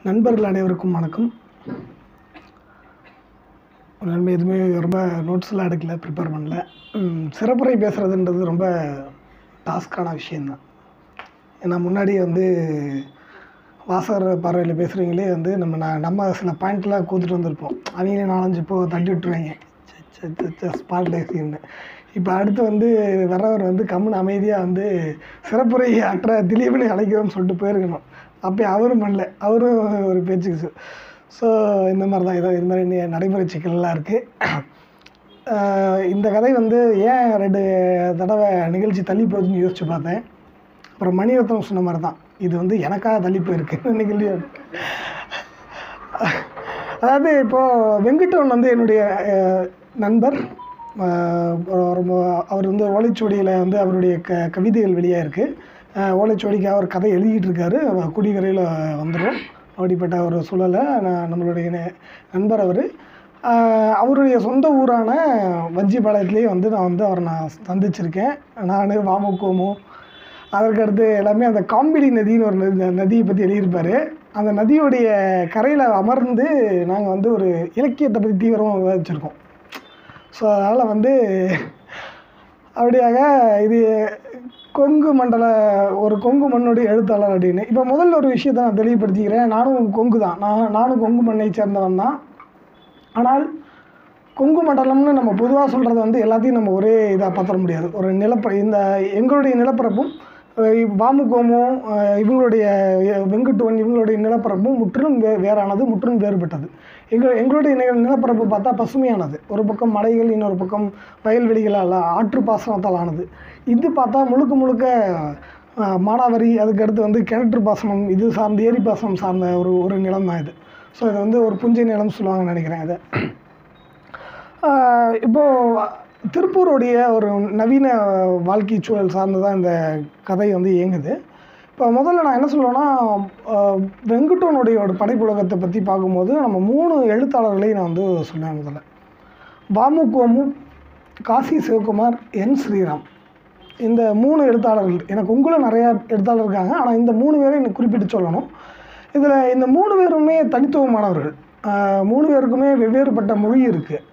நண்பர்கள் அனைவருக்கும் வணக்கம் நன்மை எதுவுமே ரொம்ப நோட்ஸ்லாம் எடுக்கல ப்ரிப்பேர் பண்ணல ம், சிறப்புரை பேசுகிறதுன்றது ரொம்ப டாஸ்க்கான விஷயந்தான் ஏன்னா முன்னாடி வந்து வாசகர் பார்வையில் பேசுகிறவங்களே வந்து நம்ம நான் நம்ம சில பாயிண்ட்லாம் கூத்துட்டு வந்திருப்போம் அவங்களே நாலஞ்சு இப்போ தட்டி விட்டுருவாங்க ஸ்பாட்லைஸ்ன்னு இப்போ அடுத்து வந்து வரவர் வந்து கம்முன்னு அமைதியாக வந்து சிறப்புரை அற்ற திலீபனை அழைக்கிறோம்னு சொல்லிட்டு போயிருக்கணும் அப்போ அவரும் பண்ணல அவரும் ஒரு பேச்சுக்கு ஸோ இந்த மாதிரி தான் ஏதோ இது மாதிரி நி- நடைமுறை சிக்கல்லாம் இருக்குது இந்த கதை வந்து ஏன் ரெண்டு தடவை நிகழ்ச்சி தள்ளி போகுதுன்னு யோசிச்சு பார்த்தேன் அப்புறம் மணிரத்னம் சொன்ன மாதிரி தான் இது வந்து எனக்காக தள்ளி போயிருக்கு நிகழ்ச்சி அதாவது இப்போது வெங்கடவன் வந்து என்னுடைய அஹ், நண்பர் அஹ், ரொம்ப அவர் வந்து ஓலைச்சுவடியில் வந்து அவருடைய க கவிதைகள் வெளியாக இருக்குது ஓலைச்சுவடிக்கு அவர் கதை எழுதிட்டு இருக்காரு அவ- கூடிய விரைவில் வந்துடும் அப்படிப்பட்ட ஒரு சூழலை நான் நம்மளுடைய ந- நண்பர் அவர் அவருடைய சொந்த ஊரான வஞ்சிபாளையத்துலேயே வந்து நான் வந்து அவரை நான் சந்திச்சிருக்கேன் நான் வாமுக்கோமு அதற்கடுத்து எல்லாமே அந்த காம்பிடி நதின்னு ஒரு நதி நதியை பற்றி எழுதியிருப்பார் அந்த நதியுடைய கரையில் அமர்ந்து நாங்கள் வந்து ஒரு இலக்கியத்தை பற்றி தீவிரமாக விவாதிச்சிருக்கோம் ஸோ அதனால் வந்து அப்படியாக இது கொங்கு மண்டல ஒரு கொங்கு மண்ணுடைய எழுத்தாளர் அப்படின்னு இப்போ முதல்ல ஒரு விஷயத்தை நான் தெளிவுபடுத்திக்கிறேன் நானும் கொங்கு தான் நான் நானும் கொங்கு மண்ணை சேர்ந்தவன் தான் ஆனால் கொங்கு மண்டலம்னு நம்ம பொதுவாக சொல்கிறது வந்து எல்லாத்தையும் நம்ம ஒரே இதாக பார்த்துட முடியாது ஒரு நிலப்ப இந்த எங்களுடைய நிலப்பரப்பும் அஹ் வாமுகோமும் அஹ் இவங்களுடைய அஹ் வெங்குட்டுவன் இவங்களுடைய நிலப்பரப்பும் முற்றிலும் வே வேறானது முற்றிலும் வேறுபட்டது எங்கள் எங்களுடைய நில நிலப்பரப்பு பார்த்தா பசுமையானது ஒரு பக்கம் மலைகள் இன்னொரு பக்கம் வயல்வெளிகளால் ஆற்று பாசனத்தால் ஆனது இது பார்த்தா முழுக்க முழுக்க அஹ், மானாவாரி அதுக்கடுத்து வந்து கிணற்று பாசனம் இது சார்ந்த ஏரி பாசனம் சார்ந்த ஒரு ஒரு நிலம் தான் இது ஸோ இதை வந்து ஒரு புஞ்சை நிலம்னு சொல்லுவாங்கன்னு நினைக்கிறேன் இதை ஆஹ் இப்போ திருப்பூருடைய ஒரு நவீன வாழ்க்கை சூழல் சார்ந்து தான் இந்த கதை வந்து இயங்குது இப்போ முதல்ல நான் என்ன சொல்லுவேன்னா ஆஹ் வெங்கடோனுடைய ஒரு படைப்புலகத்தை பற்றி பார்க்கும்போது நம்ம மூணு எழுத்தாளர்களையும் நான் வந்து சொன்னேன் முதல்ல வாமுகோமு காசி சிவகுமார் என் ஸ்ரீராம் இந்த மூணு எழுத்தாளர்கள் எனக்கு உங்களும் நிறையா எழுத்தாளர் இருக்காங்க ஆனால் இந்த மூணு பேரையும் எனக்கு குறிப்பிட்டு சொல்லணும் இதில் இந்த மூணு பேருமே தனித்துவமானவர்கள் ஆஹ் மூணு பேருக்குமே வெவ்வேறுபட்ட மொழி இருக்குது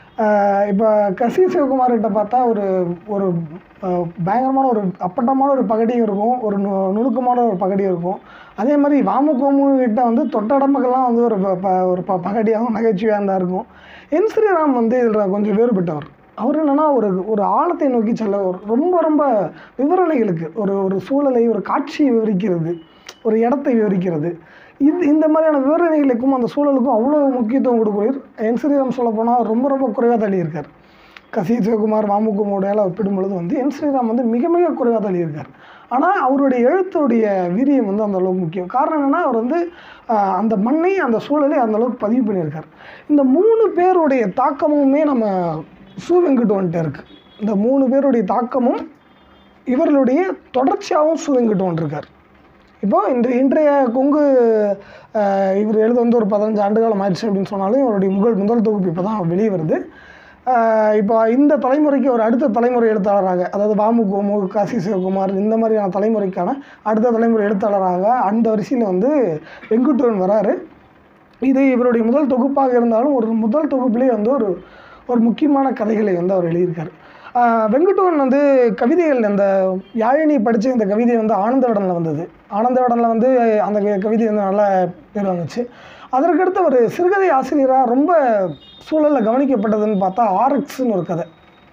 இப்போ கசி சிவகுமார்கிட்ட பார்த்தா ஒரு ஒரு ஆஹ் பயங்கரமான ஒரு அப்பட்டமான ஒரு பகடியும் இருக்கும் ஒரு நு நுணுக்கமான ஒரு பகடியும் இருக்கும் அதே மாதிரி வாமுகோமு கிட்ட வந்து தொட்டடம்புக்கெல்லாம் வந்து ஒரு ப- ப- ஒரு ப பகடியாகவும் நகைச்சுவையாக இருந்தால் இருக்கும் என் ஸ்ரீராம் வந்து இதில் கொஞ்சம் வேறுபட்டவர் அவர் என்னென்னா ஒரு ஒரு ஆழத்தை நோக்கி செல்ல ஒரு ரொம்ப ரொம்ப விவரணைகளுக்கு ஒரு ஒரு சூழலை ஒரு காட்சியை விவரிக்கிறது ஒரு இடத்தை விவரிக்கிறது இது இந்த மாதிரியான விவரணைகளுக்கும் அந்த சூழலுக்கும் அவ்வளோ முக்கியத்துவம் கொடுக்குறார் என் ஸ்ரீராம் சொல்ல போனால் ரொம்ப ரொம்ப குறைவாக தள்ளியிருக்கார் கசி சிவகுமார் வாமுகுமோடையால் ஒப்பிடும் பொழுது வந்து என் ஸ்ரீராம் வந்து மிக மிக குறைவாக தள்ளியிருக்கார் ஆனால் அவருடைய எழுத்துடைய வீரியம் வந்து அந்த அளவுக்கு முக்கியம் காரணம் என்னென்னா அவர் வந்து ஆஹ், அந்த மண்ணை அந்த சூழலை அந்த அளவுக்கு பதிவு பண்ணியிருக்கார் இந்த மூணு பேருடைய தாக்கமுமே நம்ம சு வெங்கட்வன்ட்ட இருக்குது இந்த மூணு பேருடைய தாக்கமும் இவர்களுடைய தொடர்ச்சியாகவும் சு வெங்கட்வன் இருக்கார் இப்போ இந்த இன்றைய கொங்கு ஆஹ், இவர் எழுத வந்து ஒரு பதினஞ்சு ஆண்டு காலம் ஆயிடுச்சு அப்படின்னு சொன்னாலும் இவருடைய முதல் முதல் தொகுப்பு இப்போ தான் வெளியே வருது ஆஹ், இப்போ இந்த தலைமுறைக்கு ஒரு அடுத்த தலைமுறை எழுத்தாளராக அதாவது வாமு கோமு காசி சிவகுமார் இந்த மாதிரியான தலைமுறைக்கான அடுத்த தலைமுறை எழுத்தாளராக அந்த வரிசையில் வந்து வெங்குட்டுவன் வராரு இது இவருடைய முதல் தொகுப்பாக இருந்தாலும் ஒரு முதல் தொகுப்பிலே வந்து ஒரு ஒரு முக்கியமான கதைகளை வந்து அவர் எழுதியிருக்காரு ஆஹ் வெங்கடவன் வந்து கவிதைகள் அந்த யாழினி படித்த இந்த கவிதை வந்து ஆனந்த விடனில் வந்தது ஆனந்த விடனில் வந்து அந்த க- கவிதை வந்து நல்லா பேர் வந்துச்சு அதற்கடுத்து ஒரு சிறுகதை ஆசிரியராக ரொம்ப சூழலில் கவனிக்கப்பட்டதுன்னு பார்த்தா ஆர்எக்ஸ்னு ஒரு கதை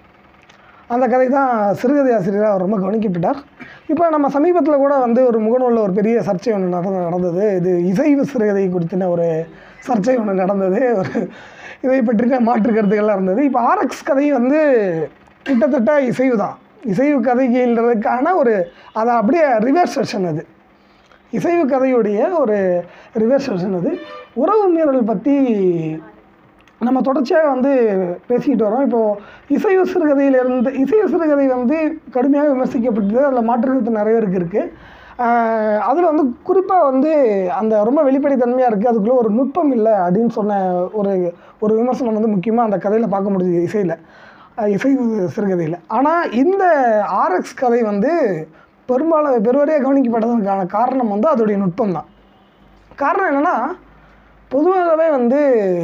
அந்த கதை தான் சிறுகதை ஆசிரியராக அவர் ரொம்ப கவனிக்கப்பட்டார் இப்போ நம்ம சமீபத்தில் கூட வந்து ஒரு முகநூலில் ஒரு பெரிய சர்ச்சை ஒன்று நடந்து நடந்தது இது இசைவு சிறுகதை குறித்தின ஒரு சர்ச்சை ஒன்று நடந்தது ஒரு இதை பற்றின மாற்று கருத்துக்கள்லாம் இருந்தது இப்போ ஆர்எக்ஸ் கதை வந்து கிட்டத்தட்ட இசைவு தான் இசைவு கதைகளுக்கான ஒரு அதை அப்படியே ரிவர்ஸ் வெர்ஷன் அது இசைவு கதையுடைய ஒரு ரிவர்ஸ் வெர்ஷன் அது உறவு மீறல் பற்றி நம்ம தொடர்ச்சியாக வந்து பேசிக்கிட்டு வரோம் இப்போது இசைவு சிறுகதையிலிருந்து இசைவு சிறுகதை வந்து கடுமையாக விமர்சிக்கப்பட்டது அதில் மாற்றுக்கிறது நிறைய பேருக்கு இருக்குது அதில் வந்து குறிப்பாக வந்து அந்த ரொம்ப வெளிப்படைத்தன்மையாக இருக்குது அதுக்குள்ளே ஒரு நுட்பம் இல்லை அப்படின்னு சொன்ன ஒரு ஒரு விமர்சனம் வந்து முக்கியமாக அந்த கதையில் பார்க்க முடியுது இசையில் இசை சிறுகதையில் ஆனால் இந்த ஆர்எக்ஸ் கதை வந்து பெரும்பாலும் பெருவரையாக கவனிக்கப்பட்டதற்கான காரணம் வந்து அதோடைய நுட்பம் தான் காரணம் என்னென்னா பொதுவாகவே வந்து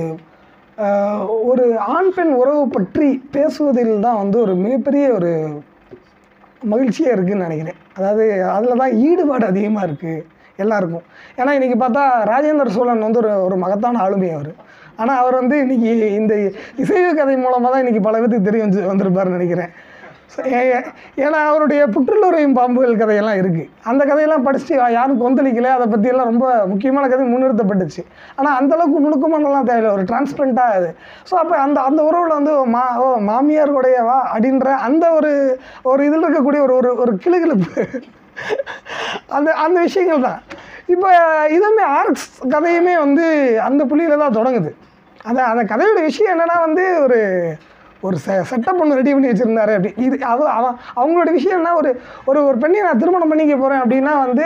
ஆஹ், ஒரு ஆண் பெண் உறவு பற்றி பேசுவதில் தான் வந்து ஒரு மிகப்பெரிய ஒரு மகிழ்ச்சியாக இருக்குதுன்னு நினைக்கிறேன் அதாவது அதில் தான் ஈடுபாடு அதிகமாக இருக்குது எல்லாருக்கும் ஏன்னா இன்றைக்கி பார்த்தா ராஜேந்திர சோழன் வந்து ஒரு ஒரு மகத்தான ஆளுமை அவர் ஆனால் அவர் வந்து இன்றைக்கி இந்த இசைவு கதை மூலமாக தான் இன்றைக்கி பல பேருக்கு தெரிய வந்து வந்திருப்பாருன்னு நினைக்கிறேன் So, ஏ- ஏ- ஏன்னா அவருடைய புற்றுநுரையும் பாம்புகள் கதையெல்லாம் இருக்குது அந்த கதையெல்லாம் படிச்சுட்டு யாரும் கொந்தளிக்கல அதை பற்றியெல்லாம் ரொம்ப முக்கியமான கதை முன்னிறுத்தப்பட்டுச்சு ஆனால் அந்தளவுக்கு நுணுக்கமானலாம் தேவையில்லை ஒரு டிரான்ஸ்பரண்ட்டாக அது ஸோ அப்போ அந்த அந்த உறவில் வந்து ஓ, மா ஓ மாமியாருடையவா அப்படின்ற அந்த ஒரு ஒரு இதில் இருக்கக்கூடிய ஒரு ஒரு ஒரு கிளுகிளுப்பு அந்த அந்த விஷயங்கள் தான் இப்போ இதுவுமே ஆர்க்ஸ் கதையுமே வந்து அந்த புள்ளியில் தான் தொடங்குது அந்த அந்த கதையோட விஷயம் என்னென்னா வந்து ஒரு ஒரு செ செட்டப் ஒன்று ரெடி பண்ணி வச்சுருந்தாரு அப்படி இது அது அவன் அவங்களோட விஷயம் என்ன ஒரு ஒரு ஒரு பெண்ணை நான் திருமணம் பண்ணிக்க போகிறேன் அப்படின்னா வந்து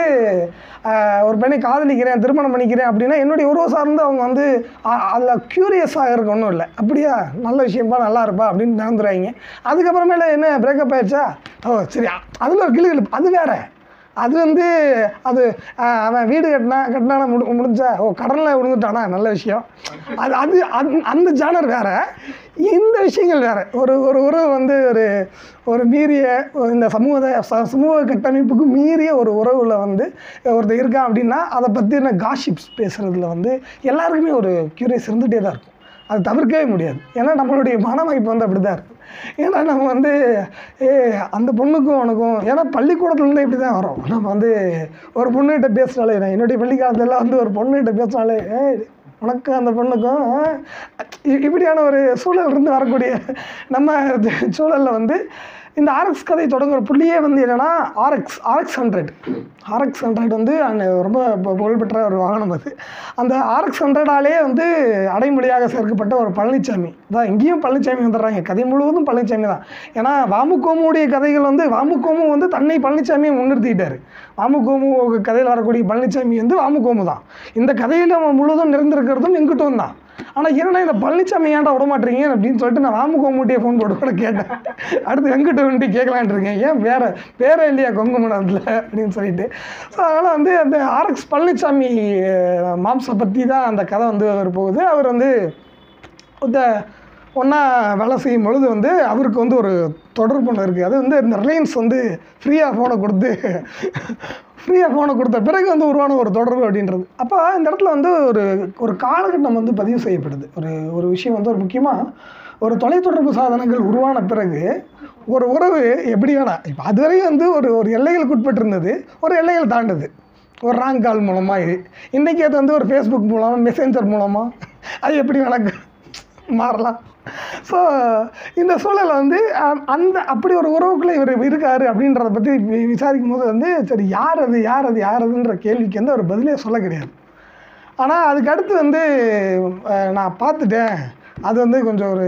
ஆஹ், ஒரு பெண்ணை காதலிக்கிறேன் திருமணம் பண்ணிக்கிறேன் அப்படின்னா என்னுடைய உறவு சார்ந்து அவங்க வந்து அதில் க்யூரியஸாக இருக்க ஒன்றும் இல்லை அப்படியா நல்ல விஷயம்ப்பா நல்லா இருப்பா அப்படின்னு நடந்துருவாங்க அதுக்கப்புறமேல என்ன பிரேக்கப் ஆயிடுச்சா ஓ சரி அதில் ஒரு கிளு அது வேற அது வந்து அது ஆஹ், அவன் வீடு கட்டினா கட்டினான முடி முடிஞ்சா ஓ கடனில் விழுந்துட்டானா நல்ல விஷயம் அது அது அந்த- அந்த ஜானர் வேற இந்த விஷயங்கள் வேற ஒரு ஒரு உறவு வந்து ஒரு ஒரு மீறிய ஒரு இந்த சமூக ச- சமூக கட்டமைப்புக்கு மீறிய ஒரு உறவில் வந்து ஒருத்தர் இருக்கான் அப்படின்னா அதை பற்றின காஷிப்ஸ் பேசுகிறதுல வந்து எல்லாருக்குமே ஒரு க்யூரியஸ் இருந்துகிட்டே தான் இருக்கும் அது தவிர்க்கவே முடியாது ஏன்னா நம்மளுடைய மனமைப்பு வந்து அப்படி தான் இருக்கும் ஏன்னா நம்ம வந்து ஏ அந்த பொண்ணுக்கும் உனக்கும் ஏன்னா பள்ளிக்கூடத்துலேருந்து இப்படி தான் வரோம் நம்ம வந்து ஒரு பொண்ணுகிட்ட பேசினாலே நான் என்னுடைய பள்ளிக்காலத்துலலாம் வந்து ஒரு பொண்ணுகிட்ட பேசினாலே ஏய் உனக்கு அந்த பொண்ணுக்கும் ஆ, இ- இப்படியான ஒரு சூழல் இருந்து வரக்கூடிய நம்ம சூழலில் வந்து இந்த ஆர்எக்ஸ் கதை தொடங்குற புள்ளியே வந்து என்னென்னா RX RX hundred RX hundred வந்து அந்த ரொம்ப பு- புகழ்பெற்ற ஒரு வாகனம் அது அந்த ஆர்எக்ஸ் ஹண்ட்ரடாலே வந்து அடைமொழியாக சேர்க்கப்பட்ட ஒரு பழனிசாமி தான் இங்கேயும் பழனிசாமி வந்துடுறாங்க கதை முழுவதும் பழனிசாமி தான் ஏன்னா வாமுகோமுடைய கதைகள் வந்து வாமுகோமு வந்து தன்னை பழனிசாமியை முன்னிறுத்திக்கிட்டாரு வாமுகோமு கதையில் வரக்கூடிய பழனிசாமி வந்து வாமுகோமு தான் இந்த கதையில் அவன் முழுவதும் நிறைந்திருக்கிறதும் எங்கிட்டும் தான் ஆனால் என்னடா இந்த பழனிசாமி ஏன்டா விட மாட்டீங்க அப்படின்னு சொல்லிட்டு நான் வாமுகோமுட்டியை ஃபோன் போட்டு கூட கேட்டேன் அடுத்து எங்கிட்ட வந்துட்டு கேட்கலான்ட்டு இருக்கேன் ஏன் வேற பேரே இல்லையா கொங்கு மண்டலத்தில் அப்படின்னு சொல்லிட்டு ஸோ அதனால் வந்து அந்த ஆர்எக்ஸ் பழனிசாமி அஹ், மாம்சை பற்றி தான் அந்த கதை வந்து அவர் போகுது அவர் வந்து இந்த ஒன்றா வேலை செய்யும் பொழுது வந்து அவருக்கு வந்து ஒரு தொடர்பு ஒன்று இருக்குது அது வந்து இந்த ரிலையன்ஸ் வந்து ஃப்ரீயாக ஃபோனை கொடுத்து ஃப்ரீயாக ஃபோனை கொடுத்த பிறகு வந்து உருவான ஒரு தொடர்பு அப்படின்றது அப்போ இந்த இடத்துல வந்து ஒரு ஒரு காலகட்டம் வந்து பதிவு செய்யப்படுது ஒரு ஒரு விஷயம் வந்து ஒரு முக்கியமாக ஒரு தொலைத்தொடர்பு சாதனங்கள் உருவான பிறகு ஒரு உறவு எப்படி வேணா இப்போ அதுவரையும் வந்து ஒரு ஒரு எல்லைகளுக்கு உட்பட்டிருந்தது ஒரு எல்லைகள் தாண்டுது ஒரு ராங் கால் மூலமாக இது இன்றைக்கி அது வந்து ஒரு ஃபேஸ்புக் மூலமாக மெசேஞ்சர் மூலமாக அது எப்படி வேணா மாறலாம் ஸோ இந்த சூழலை வந்து அ- அந்த அப்படி ஒரு உறவுக்குள்ளே இவர் இருக்காரு அப்படின்றத பற்றி வி- விசாரிக்கும் போது வந்து சரி யார் அது யார் அது யார் அதுன்ற கேள்விக்கு வந்து அவர் பதிலே சொல்ல கிடையாது ஆனால் அதுக்கு அடுத்து வந்து அஹ், நான் பார்த்துட்டேன் அது வந்து கொஞ்சம் ஒரு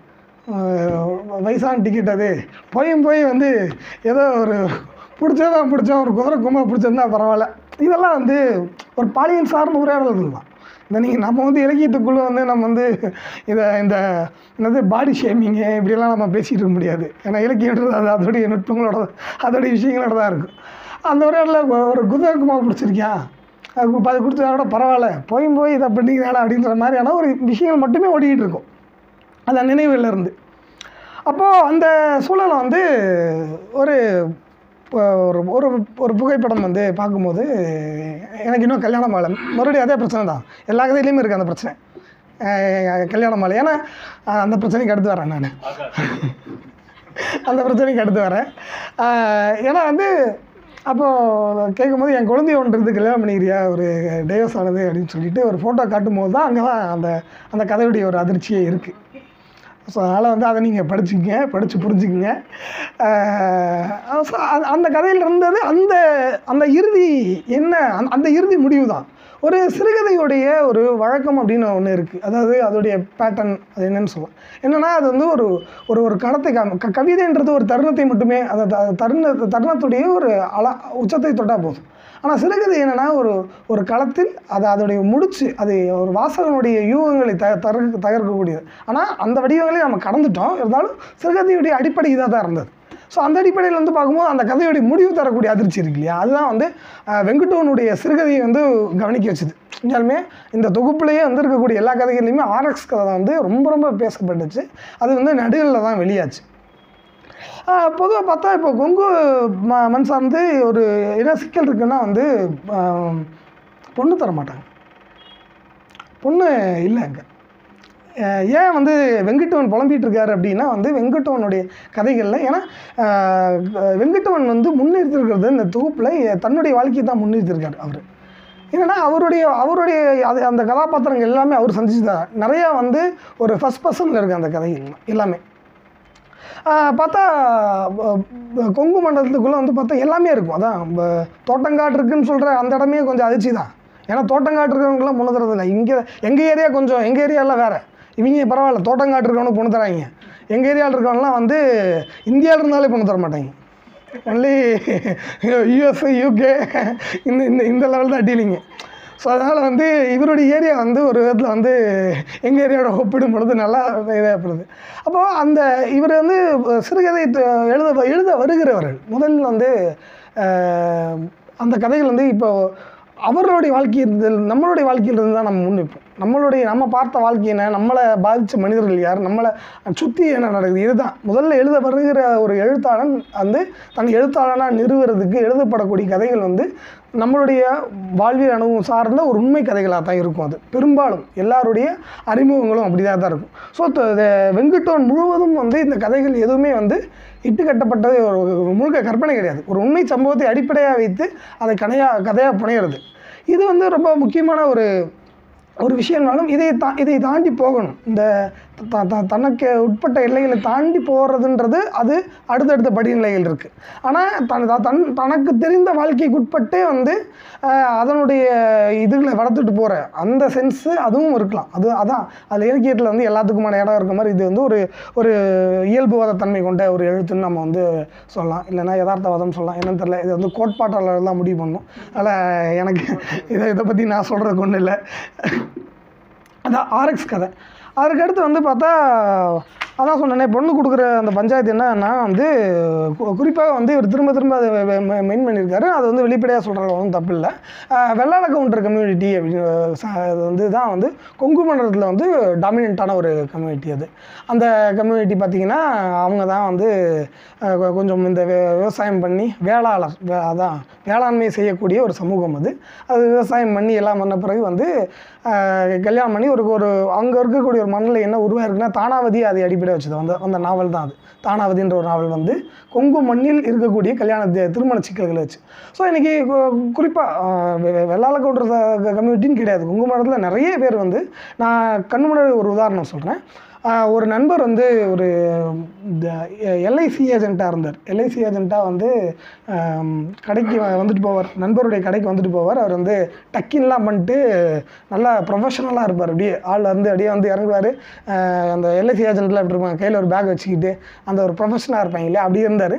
அஹ், வயசான டிக்கெட் அது போயும் போய் வந்து ஏதோ ஒரு பிடிச்சதான் பிடிச்சோம் ஒரு குதிரை கும்பா பிடிச்சிருந்தா பரவாயில்ல இதெல்லாம் வந்து ஒரு பாலியல் சார்ந்த உரையாடல்கள் தான் இந்த நீங்கள் நம்ம வந்து இலக்கியத்துக்குள்ளே வந்து நம்ம வந்து இதை இந்த என்னது பாடி ஷேமிங்கு இப்படியெல்லாம் நம்ம பேசிகிட்டு இருக்க முடியாது ஏன்னா இலக்கியன்றது அது அதோடைய நுட்பங்களோட அதோடைய விஷயங்களோட தான் இருக்கும் அந்த உரையாடலில் ஒரு குதிரை கும்பா பிடிச்சிருக்கியா அது அது கொடுத்தா கூட பரவாயில்ல போயும் போய் இதை பண்ணிக்கிறாடா அப்படின்ற மாதிரியான ஒரு விஷயங்கள் மட்டுமே ஓடிக்கிட்டு இருக்கும் அந்த நினைவுல இருந்து அப்போது அந்த சூழலை வந்து ஒரு ஒரு ஒரு ஒரு புகைப்படம் வந்து பார்க்கும்போது எனக்கு இன்னும் கல்யாணம் ஆகலை மறுபடியும் அதே பிரச்சனை தான் எல்லா கதையிலையுமே இருக்குது அந்த பிரச்சனை அஹ் கல்யாணம் ஆகலை ஏன்னா அஹ் அந்த பிரச்சனைக்கு அடுத்து வரேன் நான் அந்த பிரச்சனைக்கு அடுத்து வரேன் ஆஹ் ஏன்னா வந்து அப்போது கேட்கும்போது என் குழந்தைய ஒன்று இருந்து கல்யாணம் பண்ணிக்கிறியா ஒரு டைவர்ஸ் ஆனது அப்படின்னு சொல்லிட்டு ஒரு ஃபோட்டோ காட்டும் போது தான் அங்கே தான் அந்த அந்த கதையுடைய ஒரு அதிர்ச்சியே இருக்குது ஸோ அதனால் வந்து அதை நீங்கள் படிச்சுக்கங்க படித்து புரிஞ்சுக்குங்க ஆஹ் so அந்த- அந்த கதையில் இருந்தது அந்த அந்த இறுதி என்ன அந்த- அந்த இறுதி முடிவு தான் ஒரு சிறுகதையுடைய ஒரு வழக்கம் அப்படின்னு ஒன்று இருக்குது அதாவது அதோடைய பேட்டர்ன் அது என்னன்னு சொல்லலாம் என்னென்னா அது வந்து ஒரு ஒரு ஒரு கடத்தை காம க கவிதைன்றது ஒரு தருணத்தை மட்டுமே அந்த த- தருண தருணத்துடைய ஒரு அல உச்சத்தை தொட்டால் போதும் ஆனால் சிறுகதை என்னென்னா ஒரு ஒரு களத்தில் அது அதோடைய முடிச்சு அது ஒரு வாசகனுடைய யூகங்களை த தகர்க்க தகர்க்கக்கூடியது ஆனால் அந்த வடிவங்களை நம்ம கடந்துட்டோம் இருந்தாலும் சிறுகதையுடைய அடிப்படை இதாக தான் இருந்தது ஸோ அந்த அடிப்படையில் வந்து பார்க்கும்போது அந்த கதையுடைய முடிவு தரக்கூடிய அதிர்ச்சி இருக்கு இல்லையா அதுதான் வந்து அஹ், வெங்கடோனுடைய சிறுகதையை வந்து கவனிக்க வச்சுது உண்மையாலுமே இந்த தொகுப்புலேயே வந்து இருக்கக்கூடிய எல்லா கதைகள்லையுமே ஆர்எக்ஸ் கதை தான் வந்து ரொம்ப ரொம்ப பேசப்பட்டுச்சு அது வந்து நடுகளில் தான் வெளியாச்சு பொதுவாக பார்த்தா இப்போ கொங்கு ம மண் சார்ந்து ஒரு என்ன சிக்கல் இருக்குன்னா வந்து ஆஹ், பொண்ணு தர மாட்டாங்க பொண்ணு இல்லை அங்கே ஏன் வந்து வெங்கட்டவன் புலம்பிட்டு இருக்காரு அப்படின்னா வந்து வெங்கட்டவனுடைய கதைகளில் ஏன்னா ஆஹ், வெங்கட்டவன் வந்து முன்னிறுத்திருக்கிறது இந்த தொகுப்பில் தன்னுடைய வாழ்க்கையை தான் முன்னிறுத்திருக்காரு அவர் என்னன்னா அவருடைய அவருடைய அது அந்த கதாபாத்திரங்கள் எல்லாமே அவர் சந்திச்சுதான் நிறையா வந்து ஒரு ஃபஸ்ட் பர்சனில் இருக்குது அந்த கதைகள் எல்லாமே ஆஹ் பார்த்தா ப- ப- கொங்கு மண்டலத்துக்குள்ளே வந்து பார்த்தா எல்லாமே இருக்கும் அதான் ப- தோட்டங்காடு இருக்குன்னு சொல்கிற அந்த இடமே கொஞ்சம் அதிர்ச்சி தான் ஏன்னா தோட்டங்காடு இருக்கிறவங்களாம் பொண்ணு தரது இல்லை இங்கே எங்கள் ஏரியா கொஞ்சம் எங்கள் ஏரியாவில் வேறு இவங்க பரவாயில்ல தோட்டங்காடு இருக்கவனுக்கு பொண்ணு தராங்க எங்கள் ஏரியாவில் இருக்கவங்கலாம் வந்து இந்தியாவில் இருந்தாலே பொண்ணு தர மாட்டாங்க ஒன்லி யூஎஸ் யூகே இந்த இந்த இந்த லெவல் தான் டீலிங்கு ஸோ அதனால் வந்து இவருடைய ஏரியா வந்து ஒரு விதத்தில் வந்து எங்கள் ஏரியாவோட ஒப்பிடும் பொழுது நல்லா இதாகப்படுது அப்போது அந்த இவர் வந்து சிறுகதை த- எழுத எழுத வருகிறவர்கள் முதல்ல வந்து அஹ், அந்த கதைகள் வந்து இப்போ அவர்களுடைய வாழ்க்கையில் நம்மளுடைய வாழ்க்கையிலிருந்து தான் நம்ம முன்னிப்போம் நம்மளுடைய நம்ம பார்த்த வாழ்க்கை என்ன நம்மளை பாதித்த மனிதர்கள் யார் நம்மளை சுற்றி என்ன நடக்குது இதுதான் முதல்ல எழுத வருகிற ஒரு எழுத்தாளன் வந்து தன் எழுத்தாளனாக நிறுவுறதுக்கு எழுதப்படக்கூடிய கதைகள் வந்து நம்மளுடைய வாழ்வியல் அனுபவம் சார்ந்த ஒரு உண்மை கதைகளாக தான் இருக்கும் அது பெரும்பாலும் எல்லாருடைய அறிமுகங்களும் அப்படிதான் தான் இருக்கும் ஸோ வெங்கட்டோன் முழுவதும் வந்து இந்த கதைகள் எதுவுமே வந்து இட்டு கட்டப்பட்டது ஒரு ஒரு முழுக்க கற்பனை கிடையாது ஒரு உண்மை சம்பவத்தை அடிப்படையாக வைத்து அதை கதையாக கதையாக புனையிறது இது வந்து ரொம்ப முக்கியமான ஒரு ஒரு விஷயம்னாலும் இதை தா இதை தாண்டி போகணும் இந்த த- த- தனக்கு உட்பட்ட எல்லைகளை தாண்டி போகிறதுன்றது அது அடுத்தடுத்த படிநிலைகள் இருக்குது ஆனால் தன் த- தன் தனக்கு தெரிந்த வாழ்க்கைக்கு உட்பட்டே வந்து ஆஹ், அதனுடைய இதுகளை வளர்த்துட்டு போகிற அந்த சென்ஸு அதுவும் இருக்கலாம் அது அதான் அது இலக்கியத்தில் வந்து எல்லாத்துக்குமான இடம் இருக்க மாதிரி இது வந்து ஒரு ஒரு இயல்புவாத தன்மை கொண்ட ஒரு எழுத்துன்னு நம்ம வந்து சொல்லலாம் இல்லைன்னா யதார்த்தவாதம் சொல்லலாம் என்னன்னு தெரியல இது வந்து கோட்பாட்டாளர் தான் முடிவு பண்ணணும் அதில் எனக்கு இதை இதை பற்றி நான் சொல்கிறதுக்கு ஒன்றும் இல்லை அதான் ஆர்எக்ஸ் கதை அதுக்கு அடுத்து வந்து பார்த்தா அதான் சொன்னேனே பொண்ணு கொடுக்குற அந்த பஞ்சாயத்து என்னன்னா வந்து கு- குறிப்பாக வந்து இவர் திரும்ப திரும்ப அதை மெயின் பண்ணியிருக்காரு அது வந்து வெளிப்படையாக சொல்கிறது ஒன்றும் தப்பு இல்லை வெள்ளாள கவுண்டர் கம்யூனிட்டி அப்படின்னு ச- அது வந்து தான் வந்து கொங்கு மண்டலத்தில் வந்து டாமினண்ட்டான ஒரு கம்யூனிட்டி அது அந்த கம்யூனிட்டி பார்த்திங்கன்னா அவங்க தான் வந்து அஹ், கொ- கொஞ்சம் இந்த வி- விவசாயம் பண்ணி வேளாளர் வே- அதான் வேளாண்மை செய்யக்கூடிய ஒரு சமூகம் அது அது விவசாயம் பண்ணி எல்லாம் பண்ண பிறகு வந்து அஹ், கல்யாணம் பண்ணி ஒரு ஒரு அங்கே இருக்கக்கூடிய ஒரு மண்ணில் என்ன உருவாயிருக்குன்னா தானாவதி அதை அடிப்படை வச்சது அந்த அந்த நாவல் தான் அது தானாவதின்ற ஒரு நாவல் வந்து கொங்கு மண்ணில் இருக்கக்கூடிய கல்யாண தி- திருமண சிக்கல்களை வச்சு ஸோ இன்றைக்கி குறிப்பாக வெள்ளாள கவுண்டர் கம்யூனிட்டின்னு கிடையாது கொங்கு மண்டலத்தில் நிறைய பேர் வந்து நான் கண்ணு முன்னாடி ஒரு உதாரணம் சொல்கிறேன் ஒரு நண்பர் வந்து ஒரு எல்ஐசி ஏஜெண்ட்டாக இருந்தார் எல்ஐசி ஏஜெண்ட்டாக வந்து ஆம், கடைக்கு வ- வந்துட்டு போவார் நண்பருடைய கடைக்கு வந்துட்டு போவார் அவர் வந்து டக்கின்லாம் பண்ணிட்டு நல்லா ப்ரொஃபஷனலாக இருப்பார் அப்படியே ஆள் வந்து அப்படியே வந்து இறங்குவார் அந்த எல்ஐசி ஏஜென்ட்லாம் எப்படி இருப்பாங்க கையில் ஒரு பேக் வச்சுக்கிட்டு அந்த ஒரு ப்ரொஃபஷனாக இருப்பாங்க இல்லையா அப்படியே இருந்தார்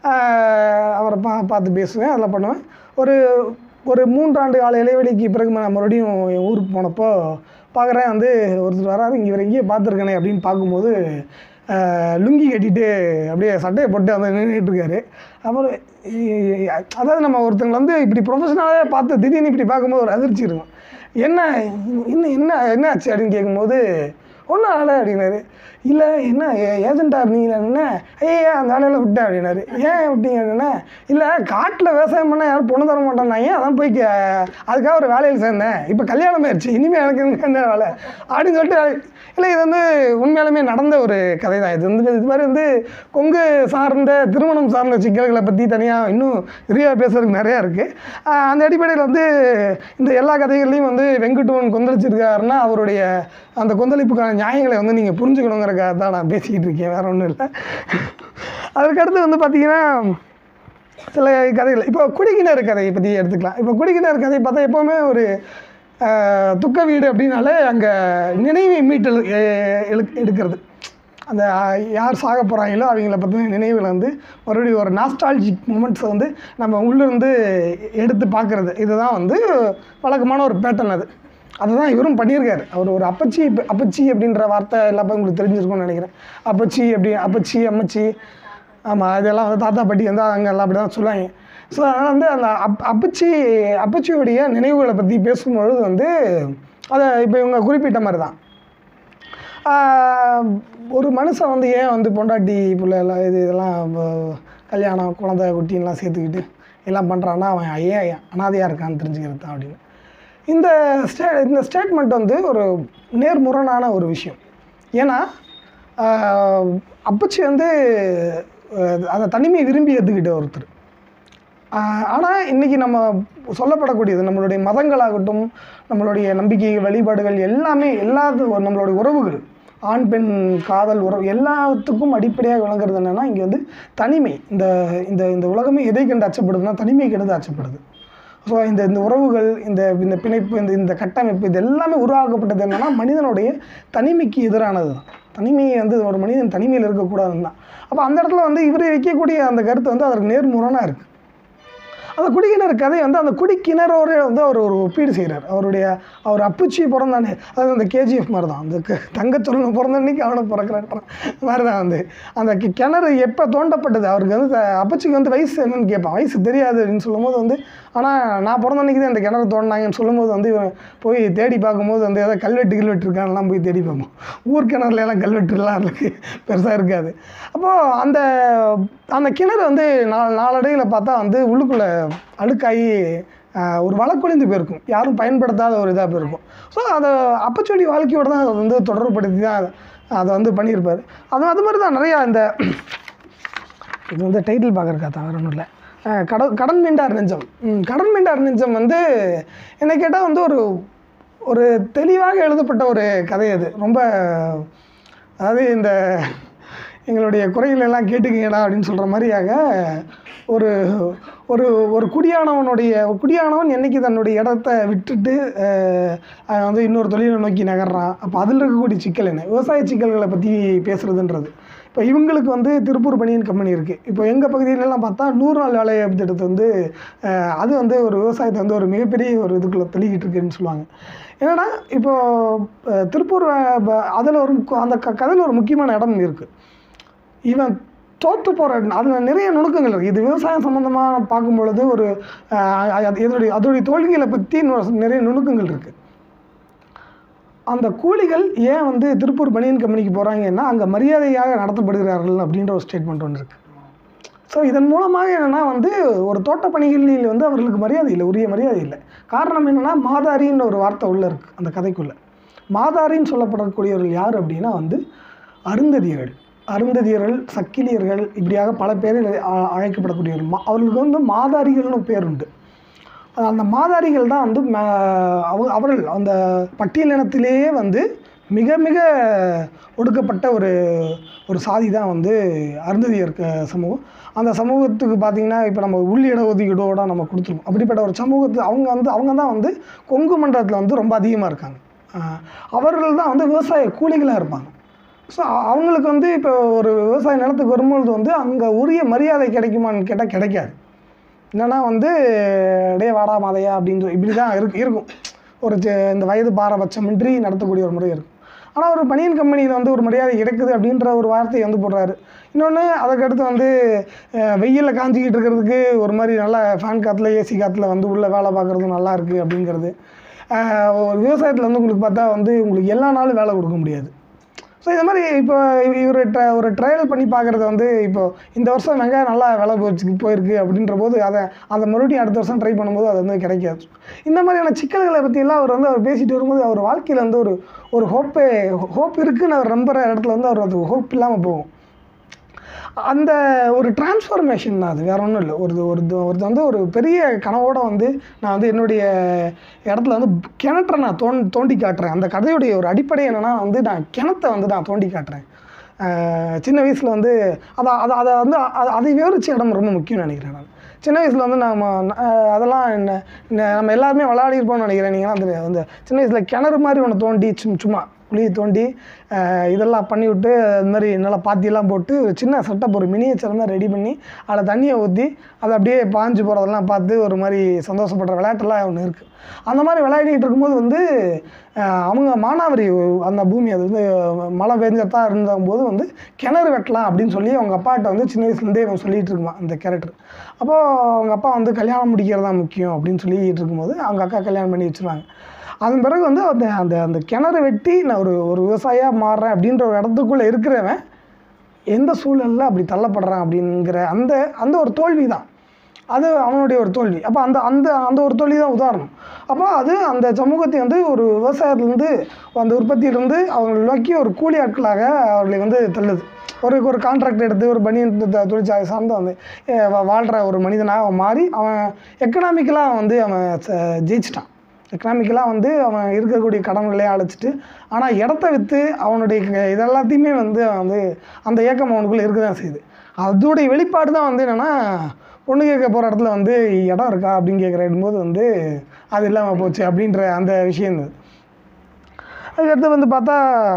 அவரை பா பார்த்து பேசுவேன் அதெல்லாம் பண்ணுவேன் ஒரு ஒரு மூன்றாண்டு கால இடைவெளிக்கு பிறகு நான் மறுபடியும் என் ஊருக்கு போனப்போ பார்க்குறேன் வந்து ஒருத்தர் வராரு இங்கே இவர் எங்கேயே பார்த்துருக்கனே அப்படின்னு பார்க்கும்போது ஆஹ், லுங்கி கட்டிட்டு அப்படியே சட்டையை போட்டு வந்து நின்றுட்டு இருக்காரு அப்புறம் இ- இ- அதாவது நம்ம ஒருத்தங்களை வந்து இப்படி ப்ரொஃபஷனலாகவே பார்த்து திடீர்னு இப்படி பார்க்கும்போது ஒரு அதிர்ச்சி இருக்கும் என்ன இன்னும் என்ன என்ன ஆச்சு அப்படின்னு கேட்கும்போது ஒன்றும் ஆகலை அப்படின்னாரு இல்லை என்ன ஏஜென்ட்டாக இருந்தீங்களா என்ன ஐயா அந்த வேலையில் விட்டேன் அப்படின்னாரு ஏன் விட்டீங்க அப்படின்னா இல்லை காட்டில் விவசாயம் பண்ணால் யாரும் பொண்ணு தர மாட்டேன்னாங்க அதான் போய் கே- அதுக்காக ஒரு வேலையில் சேர்ந்தேன் இப்போ கல்யாணம் ஆயிடுச்சு இனிமேல் எனக்கு என்ன- என்ன வேலை அப்படின்னு சொல்லிட்டு இல்லை இது வந்து உண்மையாலுமே நடந்த ஒரு கதை தான் இது வந்து இது மாதிரி வந்து கொங்கு சார்ந்த திருமணம் சார்ந்த சிக்கல்களை பற்றி தனியாக இன்னும் விரிவாக பேசுறதுக்கு நிறையா இருக்குது அந்த அடிப்படையில் வந்து இந்த எல்லா கதைகள்லையும் வந்து வெங்கட்டுவன் கொந்தளிச்சிருக்காருன்னா அவருடைய அந்த கொந்தளிப்புக்கான நியாயங்களை வந்து நீங்கள் புரிஞ்சுக்கணுங்கிறக்காக தான் நான் பேசிக்கிட்டு இருக்கேன் வேறு ஒன்றும் இல்லை அதுக்கடுத்து வந்து பார்த்தீங்கன்னா சில கதைகள் இப்போ குடிக்கிணறு கதையை பற்றி எடுத்துக்கலாம் இப்போ குடிக்கிணறு கதை பார்த்தா எப்போவுமே ஒரு ஆஹ், துக்க வீடு அப்படின்னாலே அங்கே நினைவை மீட்டல் எ- எழு- எடுக்கிறது அந்த ஆஹ், யார் சாக போகிறாங்களோ அவங்கள பற்றின நினைவுகளை வந்து மறுபடியும் ஒரு நாஸ்டாலஜிக் மூமெண்ட்ஸை வந்து நம்ம உள்ளிருந்து எடுத்து பார்க்குறது இதுதான் வந்து வழக்கமான ஒரு பேட்டர்ன் அது அதுதான் இவரும் பண்ணியிருக்காரு அவர் ஒரு அப்பச்சி அப்பச்சி அப்படின்ற வார்த்தை எல்லாமே உங்களுக்கு தெரிஞ்சிருக்கும்னு நினைக்கிறேன் அப்பச்சி அப்படி அப்பச்சி அம்மச்சி ஆமாம் இதெல்லாம் வந்து தாத்தா பாட்டி வந்து அங்கே எல்லாம் அப்படி தான் சொல்லுவாங்க ஸோ அதனால் வந்து அந்த அப் அப்பச்சி அப்பச்சியுடைய நினைவுகளை பற்றி பேசும்பொழுது வந்து அதை இப்போ இவங்க குறிப்பிட்ட மாதிரி தான் ஆஹ் ஒரு மனுஷன் வந்து ஏன் வந்து பொண்டாட்டி பிள்ளை எல்லாம் இது இதெல்லாம் வ- கல்யாணம் குழந்தை குட்டின்லாம் சேர்த்துக்கிட்டு எல்லாம் பண்ணுறான்னா அவன் ஏன் அனாதையாக இருக்கான்னு தெரிஞ்சுக்கிறது தான் அப்படின்னு இந்த ஸ்டே இந்த ஸ்டேட்மெண்ட் வந்து ஒரு நேர்முரணான ஒரு விஷயம் ஏன்னா ஆஹ் அப்பச்சி வந்து அஹ் அந்த தனிமையை விரும்பி ஏற்றுக்கிட்ட ஒருத்தர் ஆனால் இன்றைக்கி நம்ம சொல்லப்படக்கூடியது நம்மளுடைய மதங்களாகட்டும் நம்மளுடைய நம்பிக்கை வழிபாடுகள் எல்லாமே எல்லாத்து நம்மளுடைய உறவுகள் ஆண் பெண் காதல் உறவு எல்லாத்துக்கும் அடிப்படையாக விளங்குறது என்னென்னா இங்கே வந்து தனிமை இந்த இந்த இந்த உலகமே எதை கண்டு அச்சப்படுதுன்னா தனிமை கண்டு அச்சப்படுது ஸோ இந்த இந்த உறவுகள் இந்த இந்த பிணைப்பு இந்த இந்த கட்டமைப்பு இது எல்லாமே உருவாக்கப்பட்டது என்னென்னா மனிதனுடைய தனிமைக்கு எதிரானது தான் தனிமையை வந்து ஒரு மனிதன் தனிமையில் இருக்கக்கூடாதுன்னு தான் அப்போ அந்த இடத்துல வந்து இவர் வைக்கக்கூடிய அந்த கருத்து வந்து அதற்கு நேர்முரணாக இருக்குது அந்த குடிக்கிணறு கதை வந்து அந்த குடிக்கிணறோட வந்து அவர் ஒரு ஒப்பீடு செய்கிறார் அவருடைய அவர் அப்புச்சி பிறந்தானே அதாவது அந்த கேஜிஎஃப் மாதிரி தான் அந்த க- தங்கச்சொல்லுங்க பிறந்த அன்னைக்கு அவனை பிறக்கிறான் மாதிரி தான் வந்து அந்த கி- கிணறு எப்போ தோண்டப்பட்டது அவருக்கு வந்து த- அப்பச்சிக்கு வந்து வயசு என்னன்னு கேட்பான் வயசு தெரியாது அப்படின்னு சொல்லும்போது வந்து ஆனால் நான் பிறந்த அன்னைக்கு தான் இந்த கிணறு தோண்டினாங்கன்னு சொல்லும்போது வந்து இவன் போய் தேடி பார்க்கும்போது வந்து ஏதாவது கல்வெட்டு கல்வெட்டு இருக்கான்லாம் போய் தேடி பார்ப்போம் ஊர் கிணறுல எல்லாம் கல்வெட்டுலாம் இருக்கு பெருசாக இருக்காது அப்போது அந்த அந்த கிணறு வந்து நாள் நாளடைவில் பார்த்தா வந்து உள்ளுக்குள்ளே அழுக்காகி ஆஹ், ஒரு வழக்கொழிந்து போயிருக்கும் யாரும் பயன்படுத்தாத ஒரு இதாக போயிருக்கும் ஸோ அதை அப்பச்சொடி வாழ்க்கையோட தான் அதை வந்து தொடர்புபடுத்தி தான் அதை- அதை வந்து பண்ணியிருப்பார் அது அது மாதிரி தான் நிறையா இந்த இது வந்து டைட்டில் பார்க்குறக்கா தான் வேறு ஒன்றும் இல்லை கடன் கடன் மீண்டார் நெஞ்சம் ம், கடன் மீண்டார் நெஞ்சம் வந்து என்னை கேட்டால் வந்து ஒரு ஒரு தெளிவாக எழுதப்பட்ட ஒரு கதை அது ரொம்ப அதாவது இந்த எங்களுடைய குறைகள் எல்லாம் கேட்டுக்கங்கடா அப்படின்னு சொல்கிற மாதிரியாக ஒரு ஒரு ஒரு குடியானவனுடைய ஒரு குடியானவன் என்னைக்கு தன்னுடைய இடத்த விட்டுட்டு அஹ், அவன் வந்து இன்னொரு தொழிலை நோக்கி நகர்றான் அப்போ அதில் இருக்கக்கூடிய சிக்கல் என்ன விவசாய சிக்கல்களை பற்றி பேசுகிறதுன்றது இப்போ இவங்களுக்கு வந்து திருப்பூர் பனியன் கம்பெனி இருக்குது இப்போ எங்கள் பகுதியிலலாம் பார்த்தா நூறு நாள் வேலை திட்டத்தை வந்து அஹ், அது வந்து ஒரு விவசாயத்தை வந்து ஒரு மிகப்பெரிய ஒரு இதுக்குள்ளே தள்ளிக்கிட்டு இருக்குன்னு சொல்லுவாங்க என்னன்னா இப்போ அஹ், திருப்பூர் அதில் ஒரு முக்கு- அந்த க கதையில் ஒரு முக்கியமான இடம் இருக்குது இவன் தோற்று போகிற அதில் நிறைய நுணுக்கங்கள் இருக்குது இது விவசாயம் சம்மந்தமாக பார்க்கும் பொழுது ஒரு அஹ், அது இதனுடைய அதோடைய தோல்விகளை பற்றி இன்னும் நிறைய நுணுக்கங்கள் இருக்குது அந்த கூலிகள் ஏன் வந்து திருப்பூர் பனியன் கம்பெனிக்கு போகிறாங்கன்னா அங்கே மரியாதையாக நடத்தப்படுகிறார்கள் அப்படின்ற ஒரு ஸ்டேட்மெண்ட் ஒன்று இருக்குது ஸோ இதன் மூலமாக என்னென்னா வந்து ஒரு தோட்ட பணிகளில் வந்து அவர்களுக்கு மரியாதை இல்லை உரிய மரியாதை இல்லை காரணம் என்னென்னா மாதாரின்னு ஒரு வார்த்தை உள்ளே இருக்குது அந்த கதைக்குள்ளே மாதாரின்னு சொல்லப்படக்கூடியவர்கள் யார் அப்படின்னா வந்து அருந்ததியர்கள் அருந்ததியர்கள் சக்கிலியர்கள் இப்படியாக பல பேரில் அ- அழைக்கப்படக்கூடியவர்கள் மா அவர்களுக்கு வந்து மாதாரிகள்னு பேர் உண்டு அந்த மாதாரிகள் தான் வந்து ம- அவ- அவர்கள் அந்த பட்டியலினத்திலேயே வந்து மிக மிக ஒடுக்கப்பட்ட ஒரு ஒரு சாதி தான் வந்து அருந்ததியர் க- சமூகம் அந்த சமூகத்துக்கு பார்த்திங்கன்னா இப்போ நம்ம உள் இட ஒதுக்கீடோட நம்ம கொடுத்துருக்கோம் அப்படிப்பட்ட ஒரு சமூகத்து அவங்க வந்து அவங்க தான் வந்து கொங்கு மண்டலத்தில் வந்து ரொம்ப அதிகமாக இருக்காங்க ஆஹ் அவர்கள் தான் வந்து விவசாய கூலிகளாக இருப்பாங்க ஸோ அவங்களுக்கு வந்து இப்போ ஒரு விவசாய நிலத்துக்கு வரும்பொழுது வந்து அங்கே உரிய மரியாதை கிடைக்குமான்னு கேட்டால் கிடைக்காது என்னன்னா வந்து டே வாடா மாதையா அப்படின்னு சொல்லி இப்படி தான் இருக்கு இருக்கும் ஒரு சி- இந்த வயது பாரபட்சமின்றி நடத்தக்கூடிய ஒரு முறை இருக்கும் ஆனால் ஒரு பனியன் கம்பெனியில் வந்து ஒரு மரியாதை கிடைக்குது அப்படின்ற ஒரு வார்த்தையை வந்து போடுறாரு இன்னொன்று அதுக்கடுத்து வந்து வெயிலில் காஞ்சிக்கிட்டு இருக்கிறதுக்கு ஒரு மாதிரி நல்லா ஃபேன் காற்றுல ஏசி காற்றுல வந்து உள்ளே வேலை பார்க்குறது நல்லா இருக்குது அப்படிங்கிறது அஹ், ஒரு விவசாயத்தில் வந்து உங்களுக்கு பார்த்தா வந்து உங்களுக்கு எல்லா நாளும் வேலை கொடுக்க முடியாது ஸோ இந்த மாதிரி இப்போ இவர் ட்ர ஒரு ட்ரையல் பண்ணி பார்க்குறது வந்து இப்போ இந்த வருஷம் வெங்காயம் நல்லா விலை போச்சு போயிருக்கு அப்படின்ற போது அதை அதை மறுபடியும் அடுத்த வருஷம் ட்ரை பண்ணும்போது அது வந்து கிடைக்காது இந்த மாதிரியான சிக்கல்களை பற்றியெல்லாம் அவர் வந்து அவர் பேசிட்டு வரும்போது அவர் வாழ்க்கையில் வந்து ஒரு ஒரு ஹோப்பே ஹோப் இருக்குன்னு அவர் நம்புகிற இடத்துல வந்து அவர் அது ஹோப் இல்லாமல் போகும் அந்த ஒரு டிரான்ஸ்ஃபர்மேஷன் தான் அது வேற ஒன்றும் இல்லை ஒரு ஒரு ஒருத்தர் வந்து ஒரு பெரிய கனவோட வந்து நான் வந்து என்னுடைய இடத்துல வந்து கிணற்றை நான் தோன் தோண்டி காட்டுறேன் அந்த கதையுடைய ஒரு அடிப்படை என்னென்னா வந்து நான் கிணத்தை வந்து நான் தோண்டி காட்டுறேன் ஆஹ் சின்ன வயசில் வந்து அதை அதை அதை வந்து அ- அதை விவரிச்ச இடம் ரொம்ப முக்கியம்னு நினைக்கிறேன் நான் சின்ன வயசில் வந்து நம்ம ஆஹ் அதெல்லாம் என்ன என்ன நம்ம எல்லாருமே விளையாடிருப்போம்னு நினைக்கிறேன் நீங்களாம் தெரியாது அந்த சின்ன வயசில் கிணறு மாதிரி ஒன்று தோண்டி சும் சும்மா குழியை தோண்டி அஹ், இதெல்லாம் பண்ணி விட்டு அது மாதிரி நல்லா பாத்தியெல்லாம் போட்டு ஒரு சின்ன செட்டப் ஒரு மினியேச்சர் மாதிரி ரெடி பண்ணி அதில் தண்ணியை ஊற்றி அதை அப்படியே பாஞ்சு போகிறதெல்லாம் பார்த்து ஒரு மாதிரி சந்தோஷப்படுற விளையாட்டெல்லாம் ஒன்று இருக்குது அந்த மாதிரி விளையாடிட்டு இருக்கும்போது வந்து அஹ், அவங்க மானாவரி அந்த பூமி அது வந்து மழை பெஞ்சத்தான் இருந்தபோது வந்து கிணறு வெட்டலாம் அப்படின்னு சொல்லி அவங்க அப்பாட்ட வந்து சின்ன வயசுலேருந்தே இவன் சொல்லிட்டு இருக்குமான் அந்த கேரக்டர் அப்போது அவங்க அப்பா வந்து கல்யாணம் முடிக்கிறது தான் முக்கியம் அப்படின்னு சொல்லிட்டு இருக்கும்போது அவங்க அக்கா கல்யாணம் பண்ணி வச்சுருவாங்க அதன் பிறகு வந்து அந்த அந்த அந்த கிணறு வெட்டி நான் ஒரு ஒரு விவசாயியாக மாறுறேன் அப்படின்ற ஒரு இடத்துக்குள்ளே இருக்கிறவன் எந்த சூழலில் அப்படி தள்ளப்படுறான் அப்படிங்கிற அந்த அந்த ஒரு தோல்வி தான் அது அவனுடைய ஒரு தோல்வி அப்போ அந்த அந்த அந்த ஒரு தோல்வி தான் உதாரணம் அப்போ அது அந்த சமூகத்தை வந்து ஒரு விவசாயத்துலேருந்து அந்த உற்பத்தியிலிருந்து அவங்களை நோக்கி ஒரு கூலி ஆட்களாக அவர்களை வந்து தள்ளுது ஒரு ஒரு கான்ட்ராக்ட் எடுத்து ஒரு பனியன் த- தொழிற்சாலை சார்ந்து வந்து அஹ், வா- வாழ்கிற ஒரு மனிதனாக அவன் மாறி அவன் எக்கனாமிக்கலாக வந்து அவன் ச- ஜெயிச்சிட்டான் எக்கனாமிக்கலாக வந்து அவன் இருக்கக்கூடிய கடன்களே அழைச்சிட்டு ஆனால் இடத்த விற்று அவனுடைய க- இதெல்லாத்தையுமே வந்து அவன் வந்து அந்த ஏக்கம் அவனுக்குள்ளே இருக்க தான் செய்யுது அதோடைய வெளிப்பாடு தான் வந்து என்னென்னா பொண்ணு கேட்க போகிற இடத்துல வந்து இடம் இருக்கா அப்படின்னு கேட்குற போது வந்து அது இல்லாமல் போச்சு அப்படின்ற அந்த விஷயம் இருந்தது அதுக்கடுத்து வந்து பார்த்தா